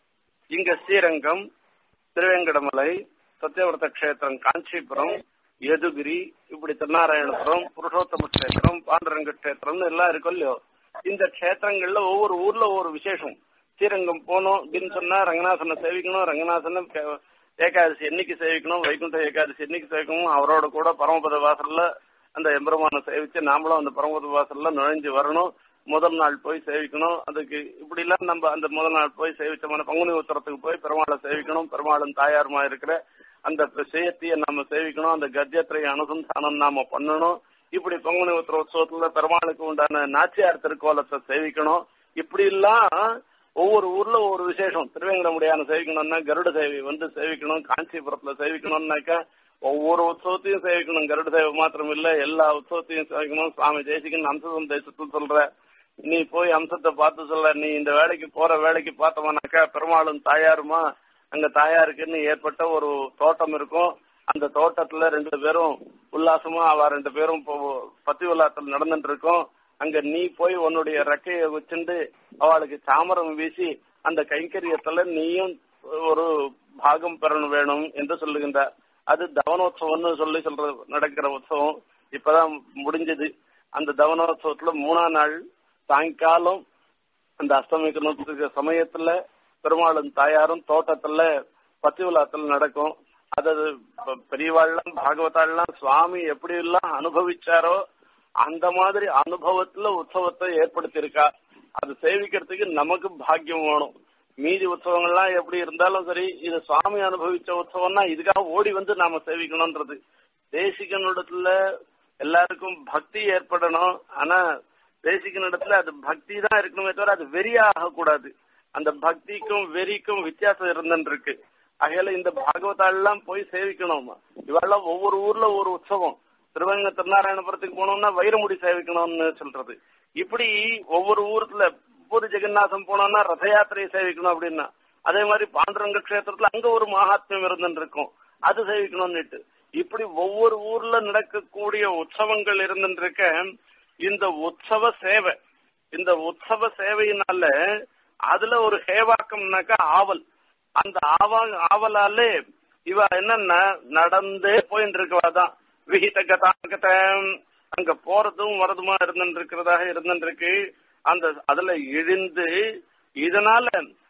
இங்க ஸ்ரீரங்கம் திருவேங்கடமலை சத்தியவரத கஷேத்திரம் காஞ்சிபுரம் யதுகிரி இப்படி திருநாராயணபுரம் புருஷோத்தம கஷேத்திரம் பாண்டரங்க கஷேத்திரம் எல்லாம் இருக்கும் இல்லையோ இந்த கஷேத்திரங்கள்ல ஒவ்வொரு ஊர்ல ஒவ்வொரு விசேஷம் ஸ்ரீரங்கம் போனோம் அப்படின்னு சொன்னா ரங்கநாதனை சேவிக்கணும் ரங்கநாதனை ஏகாதசி என்னைக்கு சேவிக்கணும் வைகுண்ட ஏகாதசி என்னைக்கு சேவிக்கணும் அவரோட கூட பரமபத வாசல்ல அந்த எம்பெருமானை சேவிச்சு நாமளும் அந்த பரமபத வாசல்ல நுழைஞ்சு வரணும் முதல் நாள் போய் சேவிக்கணும் அதுக்கு இப்படி எல்லாம் நம்ம அந்த முதல் நாள் போய் சேவிச்சோம்னா பங்குனி உத்தரத்துக்கு போய் பெருமாளை சேவிக்கணும் பெருமாளும் தாயாருமா இருக்கிற அந்த செய்யத்திய நாம சேவிக்கணும் அந்த கத்தியத்திரை அனுசந்தானம் நாம பண்ணணும் இப்படி பங்குனி உத்தர உற்சவத்துல பெருமாளுக்கு உண்டான நாச்சியார் திருக்கோலத்தை சேவிக்கணும் இப்படி எல்லாம் ஒவ்வொரு ஊர்ல ஒவ்வொரு விசேஷம் திருவேங்கடமுடியான சேவிக்கணும்னா கருட சேவை வந்து சேவிக்கணும் காஞ்சிபுரத்துல சேவிக்கணும்னாக்கா ஒவ்வொரு உற்சவத்தையும் சேவிக்கணும் கருட சேவை மாத்திரம் இல்ல எல்லா உற்சவத்தையும் சேவிக்கணும் சுவாமி ஜெயசிகன் அம்சம் தேசத்தில் சொல்ற நீ போய் அம்சத்தை பார்த்து சொல்ல நீ இந்த வேலைக்கு போற வேலைக்கு பார்த்தவனாக்கா பெருமாளும் தாயாருமா அங்க தாயாருக்குன்னு ஏற்பட்ட ஒரு தோட்டம் இருக்கும் அந்த தோட்டத்துல ரெண்டு பேரும் உல்லாசமா அவ ரெண்டு பேரும் பத்தி உல்லாசத்தில் நடந்துட்டு இருக்கோம் அங்க நீ போய் உன்னுடைய ரெக்கையை வச்சுண்டு அவளுக்கு சாமரம் வீசி அந்த கைங்கரியத்துல நீயும் ஒரு பாகம் பெறணும் வேணும் என்று சொல்லுகின்ற அது தவனோத்சவம்னு சொல்லி சொல்ற நடக்கிற உற்சவம் இப்பதான் முடிஞ்சது அந்த தவனோத்சவத்துல மூணாம் நாள் சாயங்காலம் அந்த அஸ்தமிக்கணுக்கு சமயத்துல பெருமாளும் தாயாரும் தோட்டத்துல பத்தி விழாத்துல நடக்கும் அது பெரியவாள்லாம் பாகவதாள்லாம் சுவாமி எப்படி எல்லாம் அனுபவிச்சாரோ அந்த மாதிரி அனுபவத்துல உற்சவத்தை ஏற்படுத்தியிருக்கா அது சேவிக்கிறதுக்கு நமக்கு பாக்கியம் வேணும் மீதி உற்சவங்கள்லாம் எப்படி இருந்தாலும் சரி இது சுவாமி அனுபவிச்ச உற்சவம்னா இதுக்காக ஓடி வந்து நாம சேவிக்கணும்ன்றது தேசிகனிடத்துல எல்லாருக்கும் பக்தி ஏற்படணும் ஆனா தேசிகனிடத்துல அது பக்தி தான் இருக்கணுமே தவிர அது வெறியாக கூடாது அந்த பக்திக்கும் வெறிக்கும் வித்தியாசம் இருந்துட்டு இருக்கு ஆகையால இந்த பாகவதாலாம் போய் சேவிக்கணும் இவெல்லாம் ஒவ்வொரு ஊர்ல ஒரு உற்சவம் திருவங்க திருநாராயணபுரத்துக்கு போனோம்னா வைரமுடி சேவிக்கணும்னு சொல்றது இப்படி ஒவ்வொரு ஊர்ல பூரி ஜெகநாதம் போனோம்னா ரத யாத்திரையை சேவிக்கணும் அப்படின்னா அதே மாதிரி பாண்டுரங்க கஷேத்திரத்துல அங்க ஒரு மகாத்மியம் இருந்துட்டு இருக்கும் அது சேவிக்கணும்னுட்டு இப்படி ஒவ்வொரு ஊர்ல நடக்கக்கூடிய உற்சவங்கள் இருந்துட்டு இருக்க இந்த உற்சவ சேவை இந்த உற்சவ சேவையினால அதுல ஒரு ஹேவாக்கம்னாக்கா ஆவல் அந்த ஆவா ஆவலாலே இவ என்னன்னா நடந்தே போயிட்டு இருக்கவாதான் விகித கதாகத அங்க போறதும் வரதுமா இருந்துட்டு இருக்கிறதாக இருந்துட்டு இருக்கு அந்த அதுல இழிந்து இதனால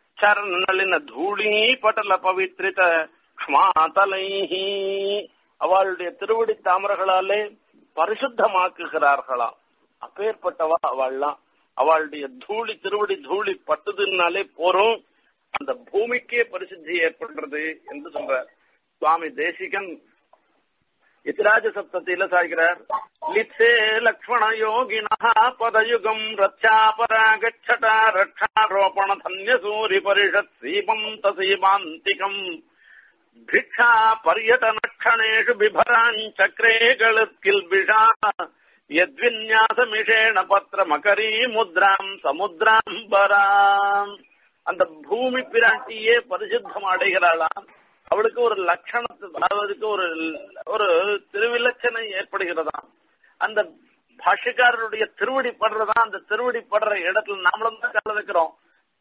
சரணலின தூளி பட்டல பவித்ரித க்ஷ்மாதலைஹி அவளுடைய திருவடி தாமரங்களாலே பரிசுத்தமாக்குகிறார்களாம் அப்பேற்பட்டவா அவள்லாம் அவளுடைய தூளி திருவடி தூளி பட்டுதுனாலே போறோம் அந்த பூமிக்கே பரிசுத்தி ஏற்படுறது என்று சொல்றார் சுவாமி தேசிகன் இத்திராஜ சப்தத்தில சாய்கிறார் லிப்சே லக்ஷ்மண யோகினா பதயுகம் ரத்யாபராகச்சடா ரக்ஷாரோபண தன்ய சூரி பரிஷத் சீபம் தசீபாந்திகம் भिक्षा पर्यटनक्षणेषु बिभराञ्चक्रे गळत्किल्बिषा यद्विन्यासमिषेण பத்திரமகரி முத்ராம் சமுத்ராம்பராம் அந்த பூமி பிராட்டியே பரிசுத்தம் அடைகிறாளாம் அவளுக்கு ஒரு லட்சணத்து அதாவதுக்கு ஒரு ஒரு திருவிலட்சணை ஏற்படுகிறதாம் அந்த பாஷக்காரருடைய திருவடி படுறதா அந்த திருவடி படுற இடத்துல நாமளும் தான் கால வைக்கிறோம்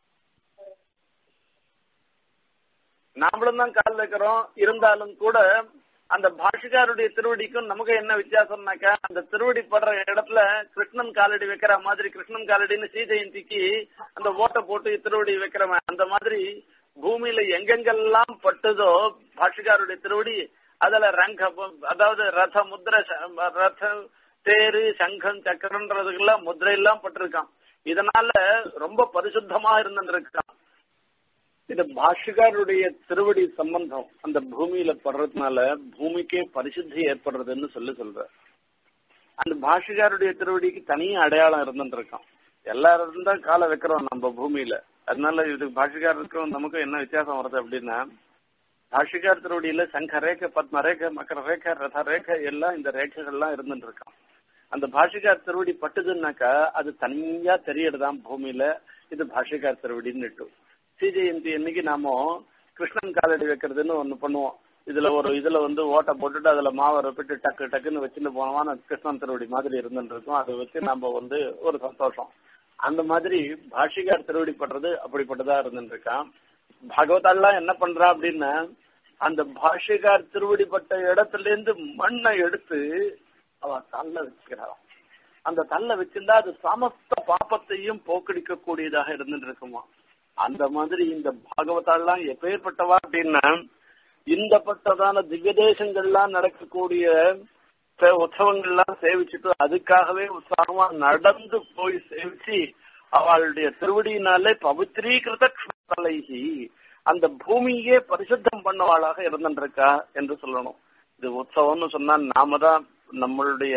நாமளும் தான் கால் வைக்கிறோம் இருந்தாலும் கூட அந்த பாஷிகாருடைய திருவடிக்கும் நமக்கு என்ன வித்தியாசம்னாக்கா அந்த திருவடி படுற இடத்துல கிருஷ்ணன் காலடி வைக்கிற மாதிரி கிருஷ்ணன் காலடின்னு ஸ்ரீஜெயந்திக்கு அந்த ஓட்டை போட்டு திருவடி வைக்கிறவன் அந்த மாதிரி பூமியில எங்கெங்கெல்லாம் பட்டதோ பாஷிகாருடைய திருவடி அதுல ரங்க அதாவது ரத முத்திர ரத தேரு சங்கம் சக்கரன்றதுக்கெல்லாம் முத்திரை எல்லாம் பட்டிருக்கான் இதனால ரொம்ப பரிசுத்தமா இருந்திருக்கான் இந்த பாஷிகாருடைய திருவடி சம்பந்தம் அந்த பூமியில படுறதுனால பூமிக்கே பரிசுத்தி ஏற்படுறதுன்னு சொல்லி சொல்ற அந்த பாஷிகாருடைய திருவடிக்கு தனி அடையாளம் இருந்துட்டு இருக்கான் எல்லாரும் தான் காலை வைக்கிறோம் நம்ம பூமியில அதனால இது பாஷிகாரருக்கும் நமக்கும் என்ன வித்தியாசம் வருது அப்படின்னா பாஷிகார் திருவடியில சங்க ரேகை பத்ம ரேகை மக்கர ரேகை ரத ரேகை எல்லாம் இந்த ரேகைகள்லாம் இருந்துட்டு இருக்கான் அந்த பாஷிகார் திருவடி பட்டுதுன்னாக்கா அது தனியா தெரியறதாம் பூமியில இது பாஷிகார் திருவடின்னு ஸ்ரீஜெயந்தி அன்னைக்கு நாம கிருஷ்ணன் காலடி வைக்கிறதுன்னு ஒண்ணு பண்ணுவோம் இதுல ஒரு இதுல வந்து ஓட்டை போட்டுட்டு அதுல மாவை ரப்பிட்டு டக்கு டக்குன்னு வச்சுட்டு போனோம்னா கிருஷ்ணன் திருவடி மாதிரி இருந்துட்டு இருக்கும் அதை வச்சு நம்ம வந்து ஒரு சந்தோஷம் அந்த மாதிரி பாஷிகார் திருவடி படுறது அப்படிப்பட்டதா இருந்துட்டு இருக்கான் பகவதாலாம் என்ன பண்றா அப்படின்னா அந்த பாஷிகார் திருவடிப்பட்ட இடத்துல இருந்து மண்ணை எடுத்து அவ தள்ள வச்சுக்கிறாளாம் அந்த தள்ள வச்சிருந்தா அது சமஸ்த பாப்பத்தையும் போக்கடிக்க கூடியதாக இருந்துட்டு இருக்குமா அந்த மாதிரி இந்த பாகவதாலாம் எப்பேற்பட்டவா அப்படின்னா இந்த பட்டதான திவ்ய தேசங்கள்லாம் நடக்கக்கூடிய உற்சவங்கள்லாம் சேவிச்சுட்டு அதுக்காகவே உற்சாகமா நடந்து போய் சேவிச்சு அவளுடைய திருவடியினாலே பவித்ரீகிருத க்ஷலைகி அந்த பூமியே பரிசுத்தம் பண்ணவாளாக இருந்துருக்கா என்று சொல்லணும் இது உற்சவம்னு சொன்னா நாம தான் நம்மளுடைய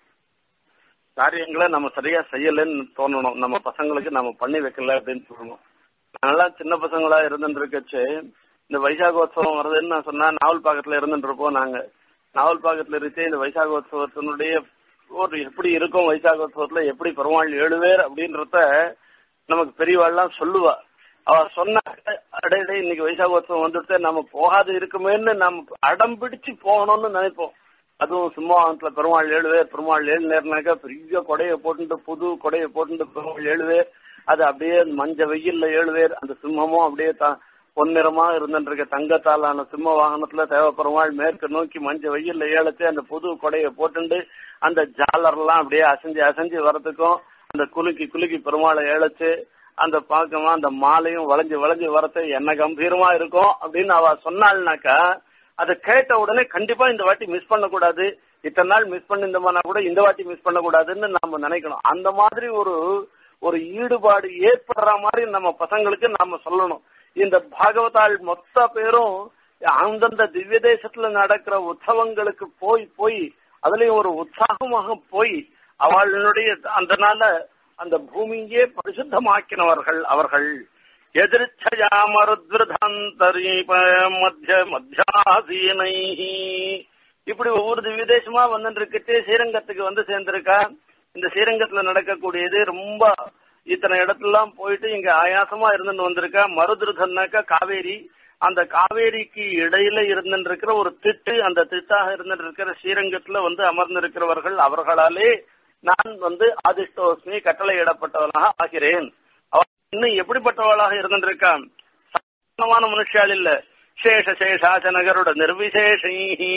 காரியங்களை நம்ம சரியா செய்யலன்னு தோணணும் நம்ம பசங்களுக்கு நம்ம பண்ணி வைக்கல அப்படின்னு சொல்லணும் நல்லா சின்ன பசங்களா இருந்துட்டு இருக்கச்சு இந்த வைசாகோத்சவம் வருதுன்னு நான் சொன்னா நாவல் பாக்கத்துல இருந்துட்டு இருப்போம் நாங்க நாவல் பாக்கத்துல இருந்துச்சு இந்த வைசாகோத்சவத்தினுடைய ஒரு எப்படி இருக்கும் வைசாகோத்சவத்துல எப்படி பெருமாள் ஏழுவேர் அப்படின்றத நமக்கு பெரியவாள்லாம் சொல்லுவா அவ சொன்ன அடையடே இன்னைக்கு வைசாகோத்சவம் வந்துட்டு நம்ம போகாது இருக்குமேன்னு நம்ம அடம் பிடிச்சு போகணும்னு நினைப்போம் அதுவும் சிம்மாவனத்துல பெருமாள் ஏழுவேர் பெருமாள் ஏழு நேரம்னாக்கா பெரிய கொடையை போட்டுட்டு புது கொடையை போட்டுட்டு பெருமாள் ஏழுவேர் அது அப்படியே மஞ்ச வெயில்ல ஏழுவேர் அந்த சிம்மமும் அப்படியே தான் பொன்னிறமா இருந்துட்டு இருக்க தங்கத்தாலான சிம்ம வாகனத்துல தேவ பெருமாள் மேற்கு நோக்கி மஞ்ச வெயில்ல ஏழச்சு அந்த புது கொடையை போட்டுண்டு அந்த ஜாலர்லாம் அப்படியே அசைஞ்சு அசைஞ்சு வரதுக்கும் அந்த குலுக்கி குலுக்கி பெருமாளை ஏழச்சு அந்த பாக்கமா அந்த மாலையும் வளைஞ்சு வளைஞ்சு வரது என்ன கம்பீரமா இருக்கும் அப்படின்னு அவ சொன்னாள்னாக்கா அதை கேட்ட உடனே கண்டிப்பா இந்த வாட்டி மிஸ் பண்ணக்கூடாது இத்தனை நாள் மிஸ் பண்ணிருந்தோம்னா கூட இந்த வாட்டி மிஸ் பண்ணக்கூடாதுன்னு நாம நினைக்கணும் அந்த மாதிரி ஒரு ஒரு ஈடுபாடு ஏற்படுற மாதிரி நம்ம பசங்களுக்கு நாம சொல்லணும் இந்த பாகவதாள் மொத்த பேரும் அந்தந்த திவ்ய தேசத்துல நடக்கிற உற்சவங்களுக்கு போய் போய் அதுலயும் ஒரு உற்சாகமாக போய் அவளுடைய அதனால அந்த பூமியே பரிசுத்தமாக்கினவர்கள் அவர்கள் எதிர்ச்சயா மருத்விருதாந்தரீப மத்திய மத்தியாசீனை இப்படி ஒவ்வொரு திவ்ய தேசமா வந்து இருக்கட்டு ஸ்ரீரங்கத்துக்கு வந்து சேர்ந்திருக்கா இந்த ஸ்ரீரங்கத்துல நடக்கக்கூடியது ரொம்ப இத்தனை இடத்துலாம் போயிட்டு இங்க ஆயாசமா இருந்துட்டு வந்திருக்கா மருதுருதன்னாக்கா காவேரி அந்த காவேரிக்கு இடையில இருந்துட்டு இருக்கிற ஒரு திட்டு அந்த திட்டாக இருந்துட்டு இருக்கிற ஸ்ரீரங்கத்துல வந்து அமர்ந்திருக்கிறவர்கள் அவர்களாலே நான் வந்து ஆதிஷ்டோஸ்மி கட்டளையிடப்பட்டவனாக ஆகிறேன் அவன் இன்னும் எப்படிப்பட்டவளாக இருந்துருக்கான் சாதாரணமான மனுஷால் இல்ல சேஷ சேஷாசனகருட நிர்விசேஷி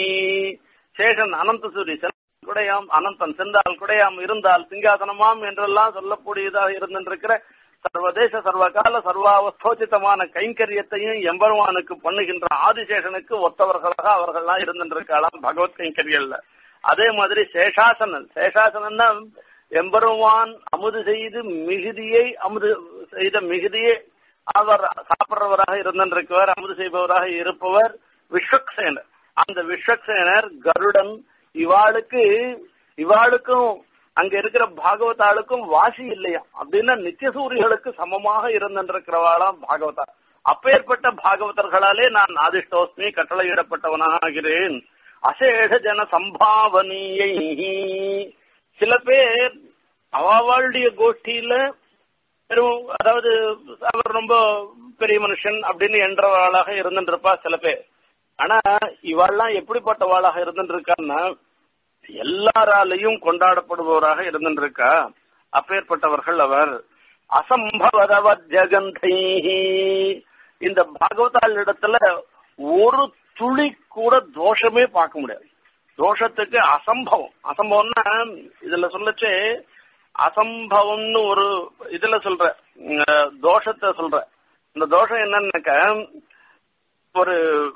சேஷன் அனந்த சூரி குடையாம் அனந்தன் சென்றால் குடையாம் இருந்தால் சிங்காசனமாம் என்றெல்லாம் சொல்லக்கூடியதாக இருந்திருக்கிற சர்வதேச சர்வகால சர்வாவஸ்தோச்சிதமான கைங்கரியத்தையும் எம்பெருமானுக்கு பண்ணுகின்ற ஆதிசேஷனுக்கு ஒத்தவர்களாக அவர்கள்லாம் இருந்திருக்கலாம் பகவத் கைங்கரியல்ல அதே மாதிரி சேஷாசனன் சேஷாசனன்னா எம்பெருமான் அமுது செய்து மிகுதியை அமுது செய்த மிகுதியை அவர் சாப்பிடுறவராக இருந்திருக்கவர் அமுது செய்பவராக இருப்பவர் விஸ்வக்சேனர் அந்த விஸ்வக்சேனர் கருடன் இவாளுக்கு இவாளுக்கும் அங்க இருக்கிற பாகவதாளுக்கும் வாசி இல்லையா அப்படின்னா நித்தியசூரிகளுக்கு சமமாக இருந்திருக்கிறவாளாம் பாகவதா அப்பேற்பட்ட பாகவதர்களாலே நான் ஆதிஷ்டோஸ்மி கட்டளையிடப்பட்டவனாக ஆகிறேன் அசேஷ ஜன சம்பாவனியை சில பேர் அவளுடைய கோஷ்டியில பெரும் அதாவது அவர் ரொம்ப பெரிய மனுஷன் அப்படின்னு என்றவாளாக இருந்துருப்பா சில பேர் ஆனா இவாள்லாம் எப்படிப்பட்டவாளாக இருந்துருக்கான்னா எல்லாராலையும் கொண்டாடப்படுபவராக இருந்துருக்கா அப்பேற்பட்டவர்கள் அவர் அசம்பவதவ ஜெகந்தை இந்த பாகவதால் இடத்துல ஒரு துளி கூட தோஷமே பார்க்க முடியாது தோஷத்துக்கு அசம்பவம் அசம்பவம்னா இதுல சொல்லச்சு அசம்பவம்னு ஒரு இதுல சொல்ற தோஷத்தை சொல்ற இந்த தோஷம் என்னன்னாக்க ஒரு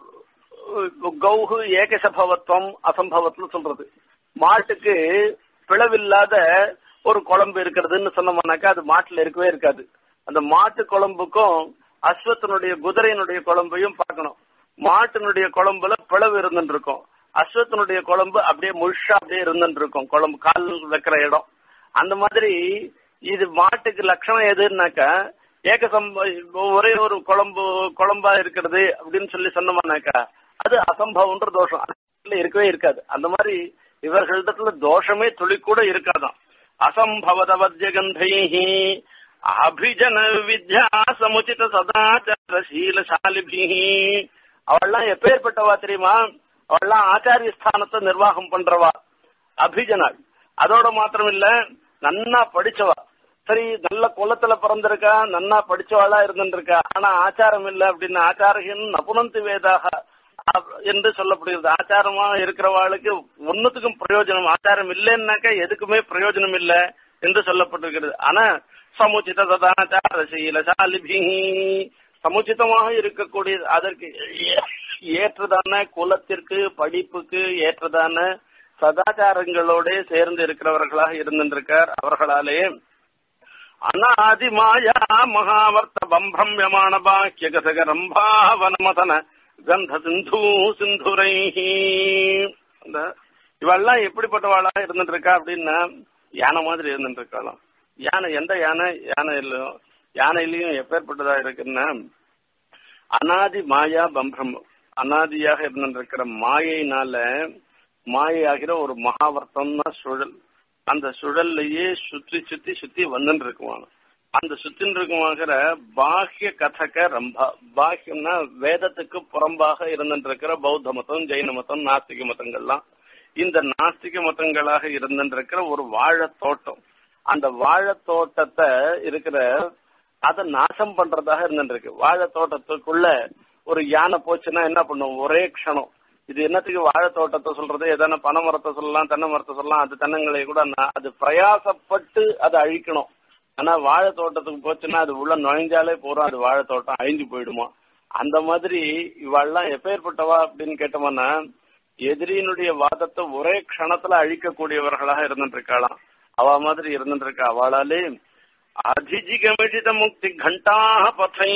கௌகு ஏகசபவத்துவம் அசம்பவத்துல சொல்றது மாட்டுக்கு பிளவில்லாத ஒரு குழம்பு இருக்கிறதுன்னு சொன்னோம்னாக்கா அது மாட்டுல இருக்கவே இருக்காது அந்த மாட்டு குழம்புக்கும் அஸ்வத்தினுடைய குதிரையினுடைய குழம்பையும் பார்க்கணும் மாட்டினுடைய குழம்புல பிளவு இருந்துட்டு இருக்கும் அஸ்வத்தினுடைய குழம்பு அப்படியே முழுஷா அப்படியே இருந்துட்டு இருக்கும் குழம்பு கால் வைக்கிற இடம் அந்த மாதிரி இது மாட்டுக்கு லட்சணம் எதுனாக்கா ஏகசம் ஒரே ஒரு குழம்பு குழம்பா இருக்கிறது அப்படின்னு சொல்லி சொன்னோம்னாக்கா அது அசம்பவம்ன்ற தோஷம் அதுல இருக்கவே இருக்காது அந்த மாதிரி இவர்களிடத்துல தோஷமே துளி கூட இருக்காதாம் அசம்பவதவத்யகந்தைஹி அபிஜன வித்யா சமுச்சித சதாச்சார சீலசாலிபிஹி அவள்லாம் எப்பேற்பட்டவா தெரியுமா அவள்லாம் ஆச்சாரிய ஸ்தானத்தை நிர்வாகம் பண்றவா அபிஜனாள் அதோட மாத்திரம் இல்ல நன்னா படிச்சவா சரி நல்ல குலத்துல பிறந்திருக்கா நன்னா படிச்சவாளா இருந்திருக்கா ஆனா ஆச்சாரம் இல்ல அப்படின்னு ஆச்சாரகன் நபுனந்து வேதாக என்று சொல்லப்படுகிறது ஆச்சாரமா இருக்கிறவாளுக்கு ஒன்னுத்துக்கும் பிரயோஜனம் ஆச்சாரம் இல்லைன்னாக்கா எதுக்குமே பிரயோஜனம் இல்ல என்று சொல்லப்பட்டிருக்கிறது ஆனா சமுச்சித சதாச்சார சீலசாலிபி சமுச்சிதமாக இருக்கக்கூடிய அதற்கு ஏற்றதான குலத்திற்கு படிப்புக்கு ஏற்றதான சதாச்சாரங்களோட சேர்ந்து இருக்கிறவர்களாக இருந்திருக்கார் அவர்களாலே அநாதி மாயா மகாவர்த்த பம்பிரமியமான பாக்கிய கசகரம் பாவனமதன கந்த சிந்து சிந்துரை அந்த இவெல்லாம் எப்படிப்பட்டவாளா இருந்துட்டு இருக்கா அப்படின்னா யானை மாதிரி இருந்துட்டு இருக்காளாம் யானை எந்த யானை யானை இல்லையும் யானையிலையும் எப்பேற்பட்டதா இருக்குன்னா அனாதி மாயா பம்பிரம் அனாதியாக இருந்திருக்கிற மாயைனால மாயையாகிற ஒரு மகாவர்த்தம்னா சுழல் அந்த சுழல்லையே சுற்றி சுத்தி சுத்தி வந்துட்டு இருக்குவான் அந்த சுத்தின் இருக்குமாகிற பாஹ்ய கதக ரம்பா பாஹ்யம்னா வேதத்துக்கு புறம்பாக இருந்துட்டு இருக்கிற பௌத்த மதம் ஜெயின மதம் நாஸ்திக மதங்கள்லாம் இந்த நாஸ்திக மதங்களாக இருந்துட்டு இருக்கிற ஒரு வாழைத் தோட்டம் அந்த வாழைத் தோட்டத்தை இருக்கிற அதை நாசம் பண்றதாக இருந்துட்டு இருக்கு வாழை தோட்டத்துக்குள்ள ஒரு யானை போச்சுன்னா என்ன பண்ணும் ஒரே க்ஷணம் இது என்னத்துக்கு வாழை தோட்டத்தை சொல்றது எதனா பனை மரத்தை சொல்லலாம் தென்னை மரத்தை சொல்லலாம் அது தென்னங்களை கூட அது பிரயாசப்பட்டு அதை அழிக்கணும் ஆனா வாழை தோட்டத்துக்கு போச்சுன்னா அது உள்ள நுழைஞ்சாலே போறோம் அது வாழை தோட்டம் அழிஞ்சு போயிடுமா அந்த மாதிரி இவாள்லாம் எப்பேற்பட்டவா அப்படின்னு கேட்டோம்னா எதிரியினுடைய வாதத்தை ஒரே க்ஷணத்துல அழிக்கக்கூடியவர்களாக இருந்துட்டு இருக்காளாம் அவ மாதிரி இருந்துட்டு இருக்கா அவளாலே அதிஜிகமிஷித முக்தி கண்டாக பதை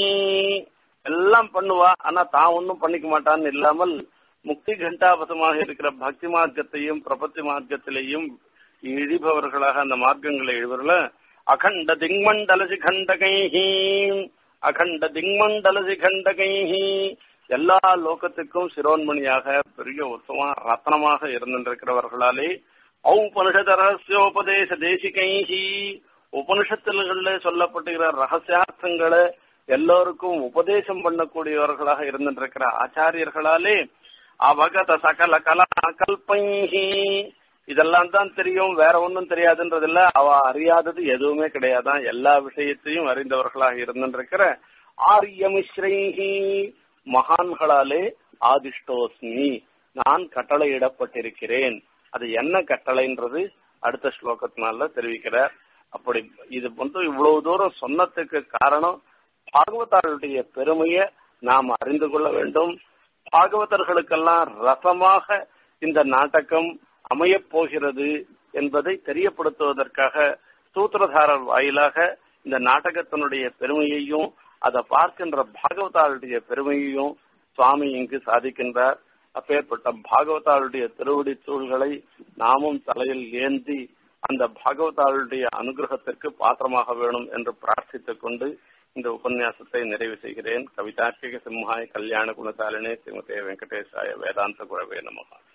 எல்லாம் பண்ணுவா ஆனா தான் ஒன்னும் பண்ணிக்க மாட்டான்னு இல்லாமல் முக்தி கண்டாபதமாக இருக்கிற பக்தி மார்க்கத்தையும் பிரபத்தி மார்க்கத்திலையும் இழிபவர்களாக அந்த மார்க்கங்களை எழுவர்கள அகண்ட திங்மண்டல சிகண்டகைஹி அகண்ட திங்மண்டல சிகண்டகைஹி எல்லா லோகத்துக்கும் சிரோன்மணியாக பெரிய உத்தம ரத்னமாக இருந்திருக்கிறவர்களாலே ஔபனிஷத ரகசியோபதேச தேசிகைஹி உபனிஷத்துகள்ல சொல்லப்பட்டுகிற ரகசியார்த்தங்களை எல்லோருக்கும் உபதேசம் பண்ணக்கூடியவர்களாக இருந்திருக்கிற ஆச்சாரியர்களாலே அவகத சகல கலா கல்பைஹி இதெல்லாம் தான் தெரியும் வேற ஒன்றும் தெரியாதுன்றதில்ல அவ அறியாதது எதுவுமே கிடையாதான் எல்லா விஷயத்தையும் அறிந்தவர்களாக இருந்திருக்கிற ஆரியமிஸ்ரைஹி மகான்களாலே ஆதிஷ்டோஸ்மி நான் கட்டளையிடப்பட்டிருக்கிறேன் அது என்ன கட்டளைன்றது அடுத்த ஸ்லோகத்தினால தெரிவிக்கிறார் அப்படி இது வந்து இவ்வளவு தூரம் சொன்னதுக்கு காரணம் பாகவதாருடைய பெருமையை நாம் அறிந்து கொள்ள வேண்டும் பாகவதர்களுக்கெல்லாம் ரசமாக இந்த நாடகம் அமையப் போகிறது என்பதை தெரியப்படுத்துவதற்காக சூத்திரதாரர் வாயிலாக இந்த நாடகத்தினுடைய பெருமையையும் அதை பார்க்கின்ற பாகவதாருடைய பெருமையையும் சுவாமி இங்கு சாதிக்கின்றார் அப்பேற்பட்ட பாகவதாருடைய திருவடி தூள்களை நாமும் தலையில் ஏந்தி அந்த பாகவதாருடைய அனுகிரகத்திற்கு பாத்திரமாக வேணும் என்று பிரார்த்தித்துக் கொண்டு இந்த உபன்யாசத்தை நிறைவு செய்கிறேன் கவிதார்க்கிக சிம்ஹாய கல்யாண குணசாலினே ஸ்ரீமதே வெங்கடேசாய வேதாந்த குழவே நமகா